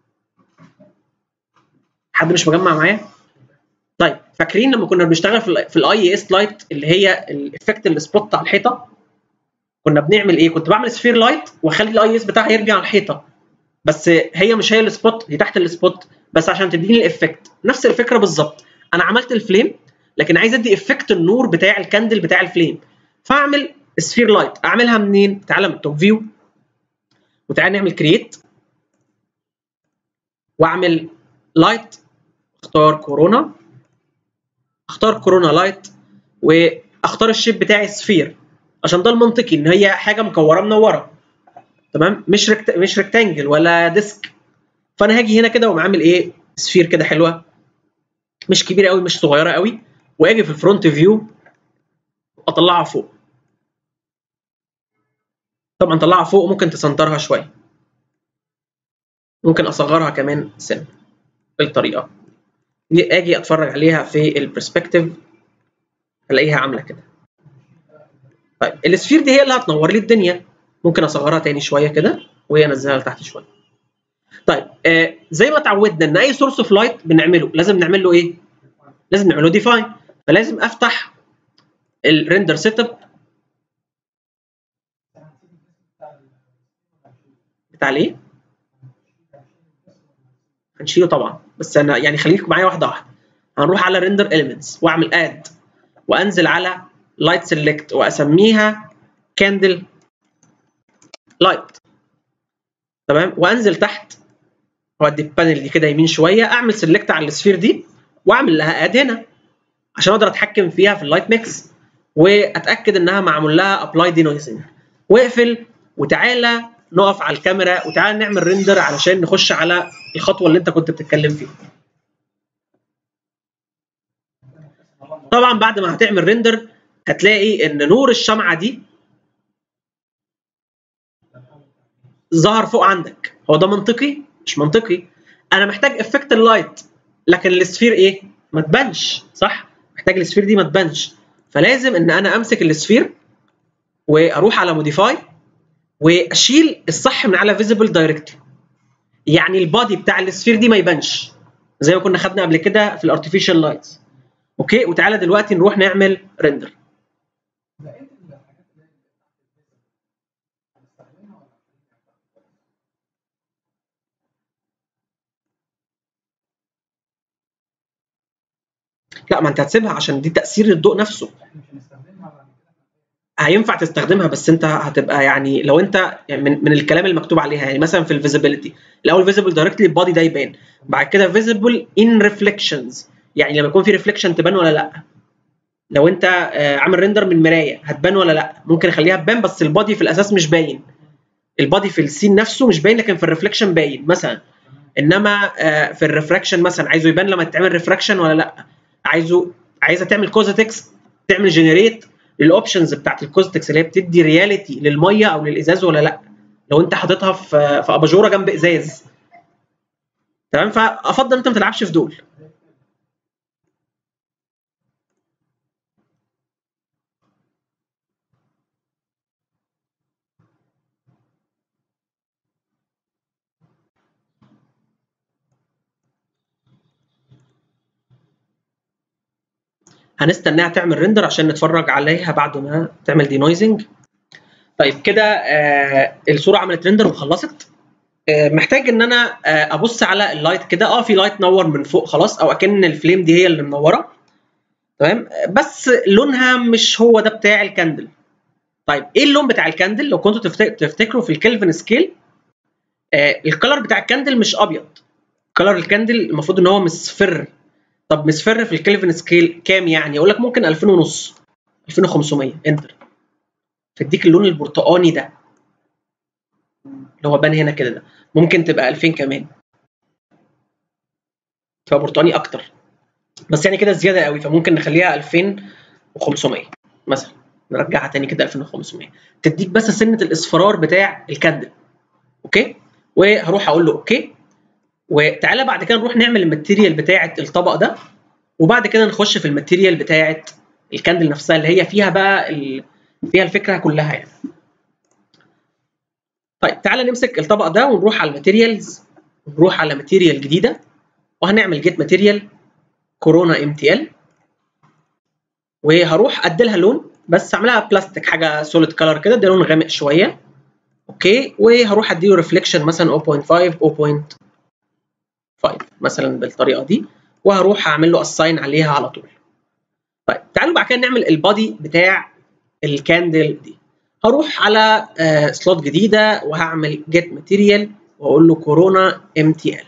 حد مش مجمع معايا طيب فاكرين لما كنا بنشتغل في الاي اس لايت اللي هي الافكت السبوت على الحيطه كنا بنعمل ايه كنت بعمل سفير لايت واخلي الاي اس بتاعها يرجع على الحيطه بس هي مش هي السبوت هي تحت السبوت بس عشان تديني الافكت نفس الفكره بالظبط انا عملت الفليم لكن عايز ادي افكت النور بتاع الكاندل بتاع الفليم فاعمل سفير لايت اعملها منين تعالى من توب فيو وتعالى نعمل كرييت واعمل لايت اختار كورونا اختار كورونا لايت واختار الشيب بتاعي سفير عشان ده المنطقي ان هي حاجه مكوره منوره تمام مش ركت... مش ريكتانجل ولا ديسك فانا هاجي هنا كده واقوم عامل ايه سفير كده حلوه مش كبيره قوي مش صغيره قوي واجي في الفرونت فيو اطلعها فوق طبعا طلعها فوق ممكن تسنترها شويه ممكن اصغرها كمان سن بالطريقه دي اجي اتفرج عليها في البرسبكتيف الاقيها عامله كده طيب السفير دي هي اللي هتنور لي الدنيا ممكن اصغرها تاني شويه كده وهي انزلها لتحت شويه طيب آه زي ما اتعودنا ان اي سورس اوف لايت بنعمله لازم نعمل له ايه لازم نعمله ديفاين فلازم افتح الريندر سيت اب بتاع الايه هنشيله طبعا بس انا يعني خليك معايا واحده واحده هنروح على ريندر اليمنتس واعمل اد وانزل على لايت سيلكت واسميها كاندل لايت تمام وانزل تحت وادي البانل دي كده يمين شويه اعمل سيلكت على السفير دي واعمل لها اد هنا عشان اقدر اتحكم فيها في اللايت ميكس واتاكد انها معمول لها ابلاي دي نويزنج واقفل وتعالى نقف على الكاميرا وتعالى نعمل ريندر علشان نخش على الخطوه اللي انت كنت بتتكلم فيها طبعا بعد ما هتعمل ريندر هتلاقي ان نور الشمعه دي ظهر فوق عندك هو ده منطقي مش منطقي انا محتاج افكت اللايت لكن السفير ايه ما تبانش صح محتاج السفير دي ما تبانش فلازم ان انا امسك السفير واروح على موديفاي واشيل الصح من على فيزيبل دايركتلي يعني البادي بتاع السفير دي ما يبانش زي ما كنا خدنا قبل كده في الارتفيشال لايتس اوكي وتعالى دلوقتي نروح نعمل ريندر لا ما انت هتسيبها عشان دي تاثير الضوء نفسه هينفع تستخدمها بس انت هتبقى يعني لو انت يعني من, من الكلام المكتوب عليها يعني مثلا في الفيزيبيليتي الاول فيزيبل دايركتلي البادي ده يبان بعد كده فيزيبل ان ريفليكشنز يعني لما يكون في ريفليكشن تبان ولا لا لو انت عامل ريندر من مرايه هتبان ولا لا ممكن اخليها تبان بس البادي في الاساس مش باين البادي في السين نفسه مش باين لكن في الريفليكشن باين مثلا انما في الريفراكشن مثلا عايزه يبان لما تعمل ريفراكشن ولا لا عايزه عايزه تعمل كوزاتكس تعمل جنريت الاوبشنز بتاعت الكوزاتكس اللي هي بتدي رياليتي للميه او للازاز ولا لا لو انت حاططها في في اباجوره جنب ازاز تمام فافضل انت ما تلعبش في دول هنستناها تعمل ريندر عشان نتفرج عليها بعد ما تعمل دي نويزنج طيب كده آه الصوره عملت ريندر وخلصت آه محتاج ان انا آه ابص على اللايت كده اه في لايت نور من فوق خلاص او اكن الفليم دي هي اللي منوره تمام بس لونها مش هو ده بتاع الكاندل طيب ايه اللون بتاع الكاندل لو كنتوا تفتكروا في الكلفن سكيل آه الكلر بتاع الكاندل مش ابيض كلر الكاندل المفروض ان هو مصفر طب مصفر في الكلفن سكيل كام يعني؟ اقول لك ممكن 2000 ونص 2500 انتر تديك اللون البرتقاني ده اللي هو بان هنا كده ده ممكن تبقى 2000 كمان تبقى برتقاني اكتر بس يعني كده زياده قوي فممكن نخليها 2500 مثلا نرجعها تاني كده 2500 تديك بس سنه الاصفرار بتاع الكاندل اوكي وهروح اقول له اوكي وتعالى بعد كده نروح نعمل الماتيريال بتاعه الطبق ده وبعد كده نخش في الماتيريال بتاعه الكاندل نفسها اللي هي فيها بقى ال... فيها الفكره كلها يعني. طيب تعالى نمسك الطبق ده ونروح على الماتيريالز ونروح على ماتيريال جديده وهنعمل جيت ماتيريال كورونا ام تي ال وهروح اديلها لون بس اعملها بلاستيك حاجه سوليد كلر كده ده لون غامق شويه اوكي وهروح اديله ريفليكشن مثلا 0.5 0.5 مثلا بالطريقه دي وهروح اعمل له اساين عليها على طول. طيب تعالوا بعد كده نعمل البادي بتاع الكاندل دي. هروح على آه سلوت جديده وهعمل جيت ماتيريال واقول له كورونا ام تي ال.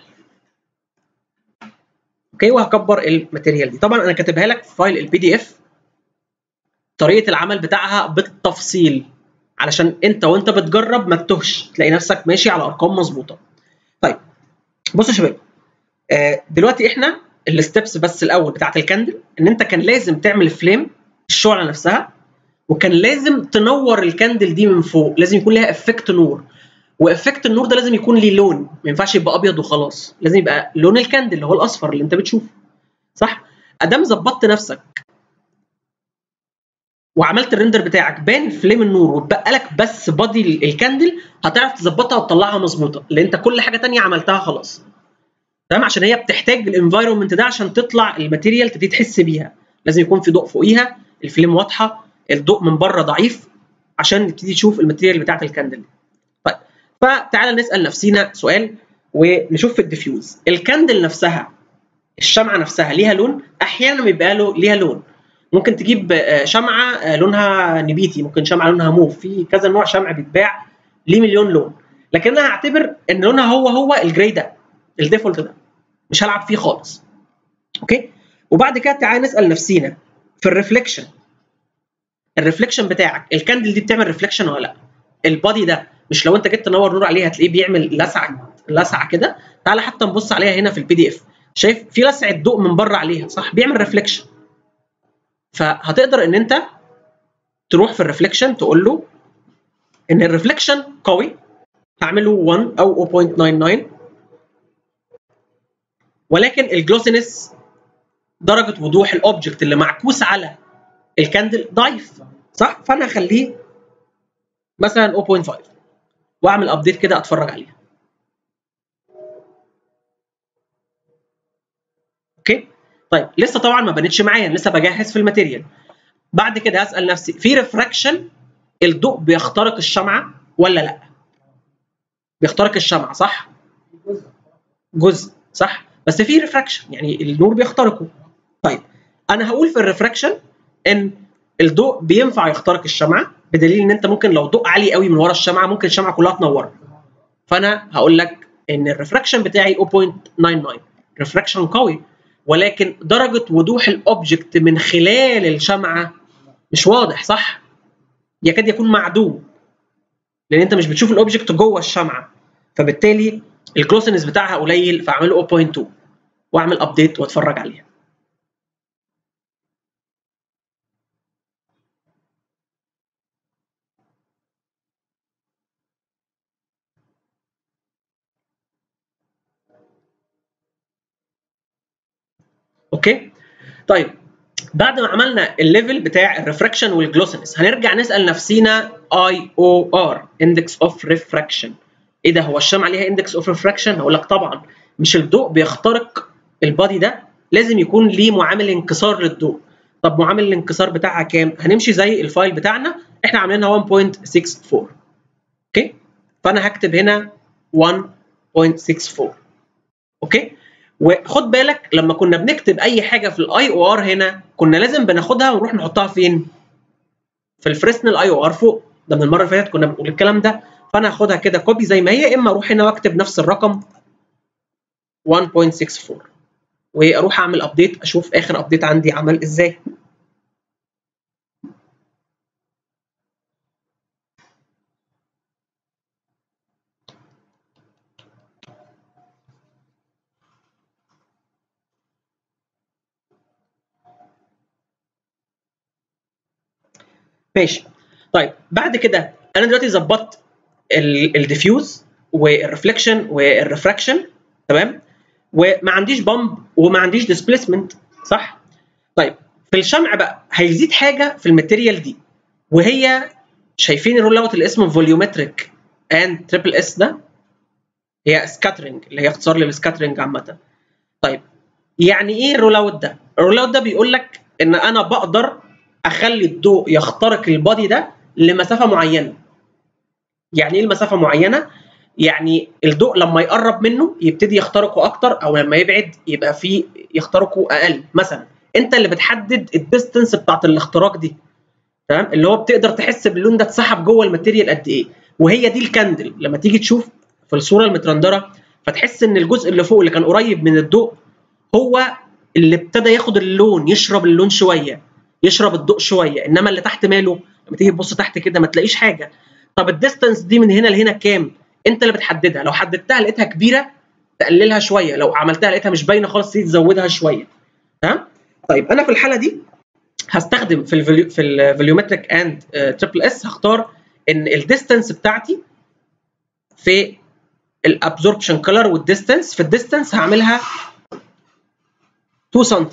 اوكي وهكبر الماتيريال دي طبعا انا كاتبها لك في فايل البي دي اف طريقه العمل بتاعها بالتفصيل علشان انت وانت بتجرب ما تتوهش تلاقي نفسك ماشي على ارقام مظبوطه. طيب بصوا يا شباب آه دلوقتي احنا الستبس بس الاول بتاعت الكاندل ان انت كان لازم تعمل فليم الشعله نفسها وكان لازم تنور الكاندل دي من فوق لازم يكون لها افكت نور وافكت النور ده لازم يكون ليه لون ما ينفعش يبقى ابيض وخلاص لازم يبقى لون الكاندل اللي هو الاصفر اللي انت بتشوفه صح ادام ظبطت نفسك وعملت الريندر بتاعك بان فليم النور واتبقى لك بس بادي الكاندل هتعرف تظبطها وتطلعها مظبوطه لان انت كل حاجه تانية عملتها خلاص تمام عشان هي بتحتاج الانفايرمنت ده عشان تطلع الماتيريال تبتدي تحس بيها لازم يكون في ضوء فوقيها الفليم واضحه الضوء من بره ضعيف عشان نبتدي نشوف الماتيريال بتاعت الكاندل طيب فتعالى نسال نفسينا سؤال ونشوف في الديفيوز الكاندل نفسها الشمعه نفسها ليها لون احيانا بيبقى له ليها لون ممكن تجيب شمعه لونها نبيتي ممكن شمعه لونها موف في كذا نوع شمع بيتباع ليه مليون لون لكن انا هعتبر ان لونها هو هو الجراي ده الديفولت ده مش هلعب فيه خالص اوكي وبعد كده تعالى نسال نفسينا في الريفليكشن الريفليكشن بتاعك الكاندل دي بتعمل ريفليكشن ولا لا البادي ده مش لو انت جيت تنور نور عليه هتلاقيه بيعمل لسعه لسعه كده تعالى حتى نبص عليها هنا في البي دي اف شايف في لسعه ضوء من بره عليها صح بيعمل ريفليكشن فهتقدر ان انت تروح في الريفليكشن تقول له ان الريفليكشن قوي هعمله 1 او 0.99 ولكن الجلوسينس درجه وضوح الاوبجكت اللي معكوس على الكاندل ضعيف صح فانا هخليه مثلا 0.5 واعمل ابديت كده اتفرج عليها اوكي طيب لسه طبعا ما بنتش معايا لسه بجهز في الماتيريال بعد كده هسال نفسي في ريفراكشن الضوء بيخترق الشمعه ولا لا بيخترق الشمعه صح جزء صح بس في ريفراكشن يعني النور بيخترقه طيب انا هقول في الريفراكشن ان الضوء بينفع يخترق الشمعه بدليل ان انت ممكن لو ضوء عالي قوي من ورا الشمعه ممكن الشمعه كلها تنور فانا هقول لك ان الريفراكشن بتاعي 0.99 ريفراكشن قوي ولكن درجه وضوح الاوبجكت من خلال الشمعه مش واضح صح يكاد يكون معدوم لان انت مش بتشوف الاوبجكت جوه الشمعه فبالتالي الكلوسنس بتاعها قليل فاعمله 0.2 واعمل ابديت واتفرج عليها اوكي طيب بعد ما عملنا الليفل بتاع الريفراكشن والجلوسنس هنرجع نسال نفسينا اي او ار اندكس اوف ريفراكشن ايه ده هو الشمعة ليها اندكس اوف ريفراكشن هقول لك طبعا مش الضوء بيخترق البادي ده لازم يكون ليه معامل انكسار للضوء طب معامل الانكسار بتاعها كام هنمشي زي الفايل بتاعنا احنا عاملينها 1.64 اوكي فانا هكتب هنا 1.64 اوكي وخد بالك لما كنا بنكتب اي حاجه في الاي او ار هنا كنا لازم بناخدها ونروح نحطها فين في الفريسنال اي او ار فوق ده من المره اللي فاتت كنا بنقول الكلام ده فانا هاخدها كده كوبي زي ما هي اما اروح هنا واكتب نفس الرقم 1.64 واروح اعمل ابديت اشوف اخر ابديت عندي عمل ازاي ماشي طيب بعد كده انا دلوقتي ظبطت الديفيوز والريفليكشن والريفراكشن تمام وما عنديش بامب وما عنديش ديسبيسمنت صح طيب في الشمع بقى هيزيد حاجه في الماتيريال دي وهي شايفين الرول اوت اللي اسمه فوليومتريك اند تريبل اس ده هي سكاترنج اللي هي اختصار للسكاترنج عامه طيب يعني ايه الرول اوت ده الرول اوت ده بيقول لك ان انا بقدر اخلي الضوء يخترق البادي ده لمسافه معينه يعني ايه المسافه معينه يعني الضوء لما يقرب منه يبتدي يخترقه اكتر او لما يبعد يبقى فيه يخترقه اقل مثلا انت اللي بتحدد الديستنس بتاعت الاختراق دي تمام اللي هو بتقدر تحس باللون ده اتسحب جوه الماتيريال قد ايه وهي دي الكاندل لما تيجي تشوف في الصوره المترندره فتحس ان الجزء اللي فوق اللي كان قريب من الضوء هو اللي ابتدى ياخد اللون يشرب اللون شويه يشرب الضوء شويه انما اللي تحت ماله لما تيجي تبص تحت كده ما تلاقيش حاجه طب الديستنس دي من هنا لهنا كام انت اللي بتحددها لو حددتها لقيتها كبيره تقللها شويه لو عملتها لقيتها مش باينه خالص تزودها شويه تمام طيب انا في الحاله دي هستخدم في الفوليو في الفوليومتريك اند تريبل اس هختار ان الديستنس بتاعتي في الابزوربشن كلر والديستنس في الديستنس هعملها 2 سم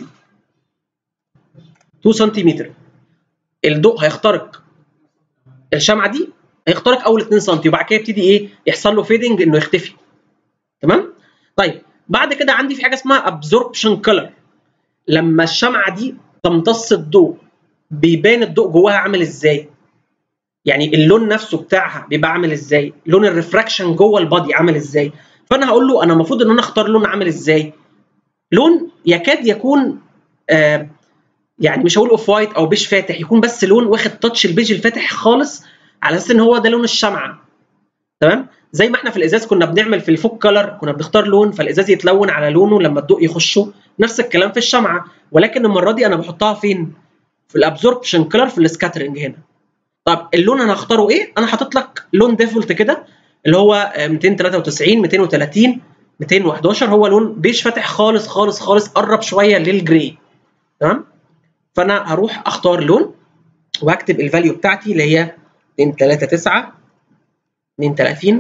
2 سنتيمتر الضوء هيخترق الشمعه دي هيخترق اول 2 سم وبعد كده يبتدي ايه يحصل له فيدنج انه يختفي تمام طيب بعد كده عندي في حاجه اسمها ابزوربشن كلر لما الشمعه دي تمتص الضوء بيبان الضوء جواها عامل ازاي يعني اللون نفسه بتاعها بيبقى عامل ازاي لون الريفراكشن جوه البادي عامل ازاي فانا هقول له انا المفروض ان انا اختار لون عامل ازاي لون يكاد يكون آه يعني مش هقول اوف وايت او بيج فاتح يكون بس لون واخد تاتش البيج الفاتح خالص على اساس ان هو ده لون الشمعه تمام زي ما احنا في الازاز كنا بنعمل في الفوك كلر كنا بنختار لون فالازاز يتلون على لونه لما الضوء يخشه نفس الكلام في الشمعه ولكن المره دي انا بحطها فين في الابزوربشن كلر في السكاترنج هنا طب اللون انا هختاره ايه انا حاطط لك لون ديفولت كده اللي هو 293 230 211 هو لون بيج فاتح خالص خالص خالص قرب شويه للجراي تمام فانا هروح اختار لون وهكتب الفاليو بتاعتي اللي هي 239 32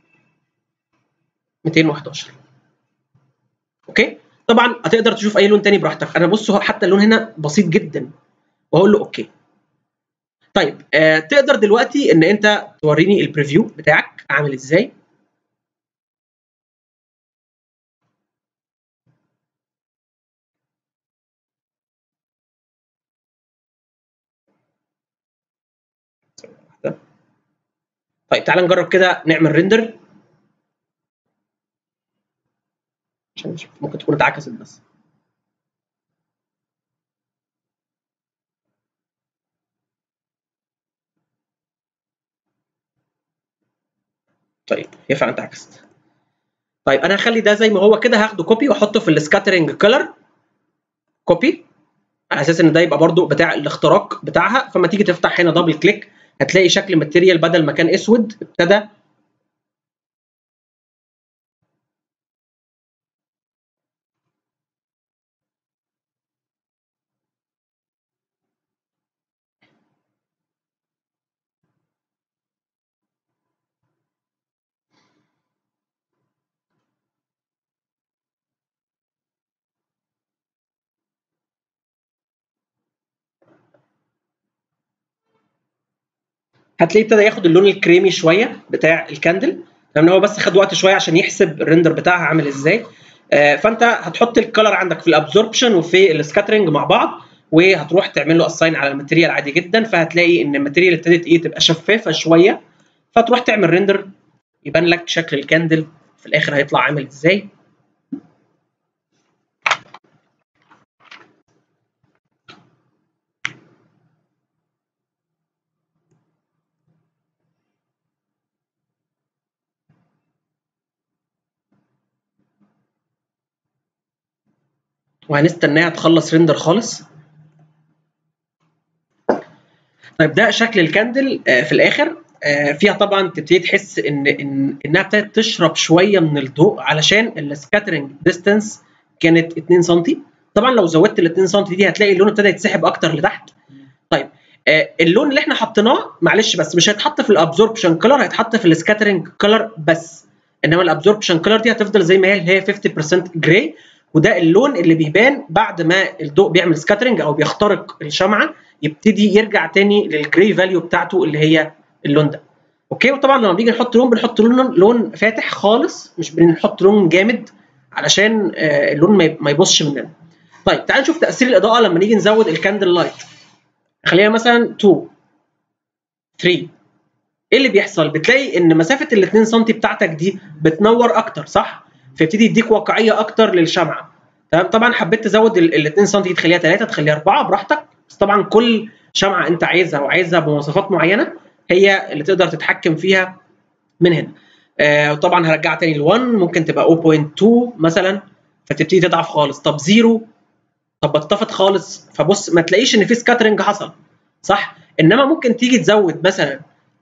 211 اوكي طبعا هتقدر تشوف اي لون تاني براحتك انا بص حتى اللون هنا بسيط جدا واقول له اوكي طيب آه تقدر دلوقتي ان انت توريني البريفيو بتاعك عامل ازاي طيب تعالى نجرب كده نعمل ريندر عشان نشوف ممكن تكون اتعكست بس طيب هي فعلا اتعكست طيب انا هخلي ده زي ما هو كده هاخده كوبي واحطه في السكاترنج كلر كوبي على اساس ان ده يبقى برضو بتاع الاختراق بتاعها فما تيجي تفتح هنا دبل كليك هتلاقي شكل الماتيريال بدل ما كان اسود ابتدى هتلاقيه ابتدى ياخد اللون الكريمي شويه بتاع الكاندل لان هو بس خد وقت شويه عشان يحسب الريندر بتاعها عامل ازاي آه، فانت هتحط الكلر عندك في الابزوربشن وفي السكاترنج مع بعض وهتروح تعمل له اساين على الماتيريال عادي جدا فهتلاقي ان الماتيريال ابتدت ايه تبقى شفافه شويه فتروح تعمل ريندر يبان لك شكل الكاندل في الاخر هيطلع عامل ازاي وهنستناها تخلص ريندر خالص طيب ده شكل الكاندل آه، في الاخر آه، فيها طبعا تبتدي تحس ان ان انها ابتدت تشرب شويه من الضوء علشان السكاترنج ديستانس كانت 2 سم طبعا لو زودت ال 2 سم دي هتلاقي اللون ابتدى يتسحب اكتر لتحت طيب آه، اللون اللي احنا حطيناه معلش بس مش هيتحط في الابزوربشن كلر هيتحط في السكاترنج كلر بس انما الابزوربشن كلر دي هتفضل زي ما هي اللي هي 50% جراي وده اللون اللي بيبان بعد ما الضوء بيعمل سكاترنج او بيخترق الشمعه يبتدي يرجع تاني للجراي فاليو بتاعته اللي هي اللون ده اوكي وطبعا لما بنيجي نحط لون بنحط لون لون فاتح خالص مش بنحط لون جامد علشان آه، اللون ما يب- ما يبصش مننا طيب تعال نشوف تاثير الاضاءه لما نيجي نزود الكاندل لايت خلينا مثلا 2 3 ايه اللي بيحصل بتلاقي ان مسافه ال 2 سم بتاعتك دي بتنور اكتر صح فيبتدي يديك واقعيه اكتر للشمعه تمام طبعا حبيت تزود ال 2 سم دي تخليها 3 تخليها 4 براحتك بس طبعا كل شمعه انت عايزها وعايزها بمواصفات معينه هي اللي تقدر تتحكم فيها من هنا آه وطبعا هرجعها تاني ل 1 ممكن تبقى 0.2 مثلا فتبتدي تضعف خالص طب زيرو طب اتطفت خالص فبص ما تلاقيش ان في سكاترنج حصل صح انما ممكن تيجي تزود مثلا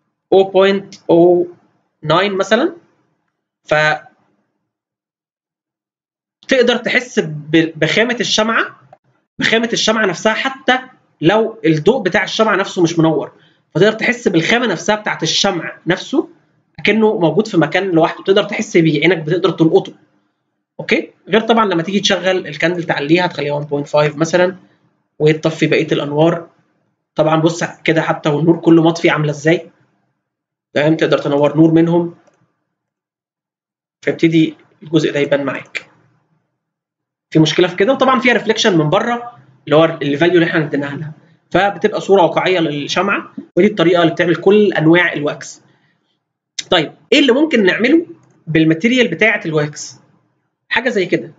0.09 مثلا ف تقدر تحس ب- بخامه الشمعه بخامه الشمعه نفسها حتى لو الضوء بتاع الشمعه نفسه مش منور فتقدر تحس بالخامه نفسها بتاعت الشمع نفسه كانه موجود في مكان لوحده تقدر تحس بيه عينك بتقدر تلقطه اوكي غير طبعا لما تيجي تشغل الكاندل تعليها تخليها 1.5 مثلا وتطفي بقيه الانوار طبعا بص كده حتى والنور كله مطفي عامله ازاي تمام تقدر تنور نور منهم فيبتدي الجزء ده يبان معاك في مشكله في كده وطبعا فيها ريفليكشن من بره اللي هو الفاليو اللي احنا اديناها لها فبتبقى صوره واقعيه للشمعه ودي الطريقه اللي بتعمل كل انواع الواكس طيب ايه اللي ممكن نعمله بالماتيريال بتاعه الواكس حاجه زي كده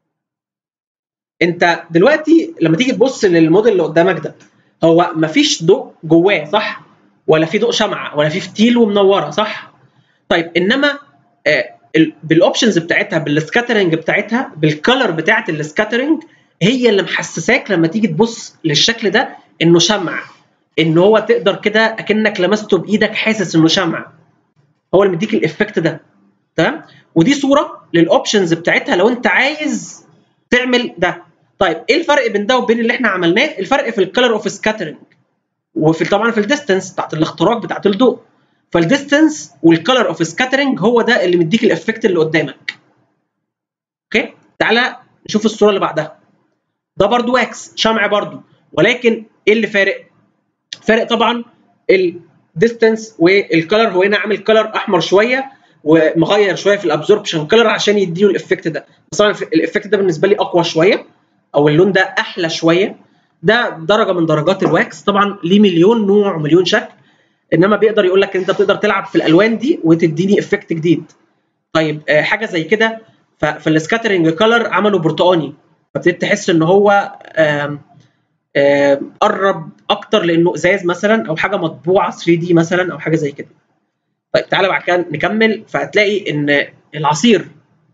انت دلوقتي لما تيجي تبص للموديل اللي قدامك ده هو مفيش ضوء جواه صح ولا في ضوء شمعه ولا في فتيل ومنوره صح طيب انما آه ال- بالاوبشنز بتاعتها بالسكاترنج بتاعتها بالكالر بتاعت السكاترنج هي اللي محسساك لما تيجي تبص للشكل ده انه شمع ان هو تقدر كده اكنك لمسته بايدك حاسس انه شمع هو اللي مديك الافكت ده تمام ودي صوره للاوبشنز بتاعتها لو انت عايز تعمل ده طيب ايه الفرق بين ده وبين اللي احنا عملناه الفرق في الكالر اوف سكاترنج وفي طبعا في الديستنس بتاعت الاختراق بتاعت الضوء فالديستنس والكالر اوف سكاترنج هو ده اللي مديك الافكت اللي قدامك اوكي تعالى نشوف الصوره اللي بعدها ده برضو واكس شمع برضو ولكن ايه اللي فارق فارق طبعا الديستنس والكالر هو هنا عامل كالر احمر شويه ومغير شويه في الابزوربشن كالر عشان يديله الافكت ده بس طبعا الافكت ده بالنسبه لي اقوى شويه او اللون ده احلى شويه ده درجه من درجات الواكس طبعا ليه مليون نوع ومليون شكل انما بيقدر يقول لك انت بتقدر تلعب في الالوان دي وتديني افكت جديد طيب آه، حاجه زي كده ف- في السكاترنج كلر عملوا برتقاني فابتديت تحس ان هو آم، آم، قرب اكتر لانه ازاز مثلا او حاجه مطبوعه 3 دي مثلا او حاجه زي كده طيب تعالى بعد كده نكمل فهتلاقي ان العصير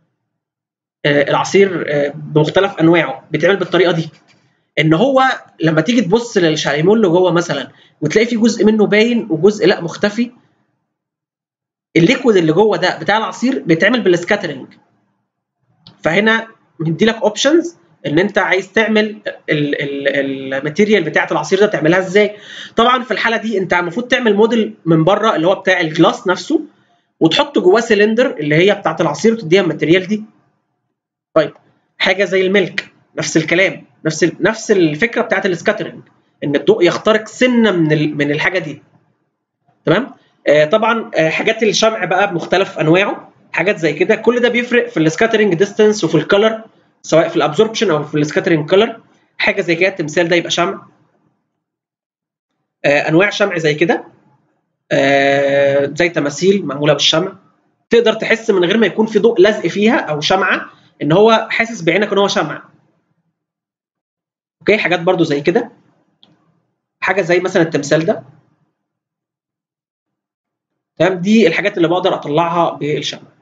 آه، العصير آه، بمختلف انواعه بيتعمل بالطريقه دي ان هو لما تيجي تبص للشاليمون اللي جوه مثلا وتلاقي في جزء منه باين وجزء لا مختفي الليكويد اللي جوه ده بتاع العصير بيتعمل بالسكاترنج فهنا مدي لك اوبشنز ان انت عايز تعمل الماتيريال بتاعه العصير ده تعملها ازاي طبعا في الحاله دي انت المفروض تعمل موديل من بره اللي هو بتاع الجلاس نفسه وتحط جواه سلندر اللي هي بتاعه العصير وتديها الماتيريال دي طيب حاجه زي الميلك نفس الكلام نفس ال- نفس الفكره بتاعت السكاترنج ان الضوء يخترق سنه من ال- من الحاجه دي تمام آه طبعا آه حاجات الشمع بقى بمختلف انواعه حاجات زي كده كل ده بيفرق في السكاترنج ديستانس وفي الكلر سواء في الابزوربشن او في السكاترنج كلر حاجه زي كده التمثال ده يبقى شمع آه انواع شمع زي كده آه زي تماثيل معموله بالشمع تقدر تحس من غير ما يكون في ضوء لازق فيها او شمعه ان هو حاسس بعينك ان هو شمع اوكي حاجات برضو زي كده حاجه زي مثلا التمثال ده تمام دي الحاجات اللي بقدر اطلعها بالشمع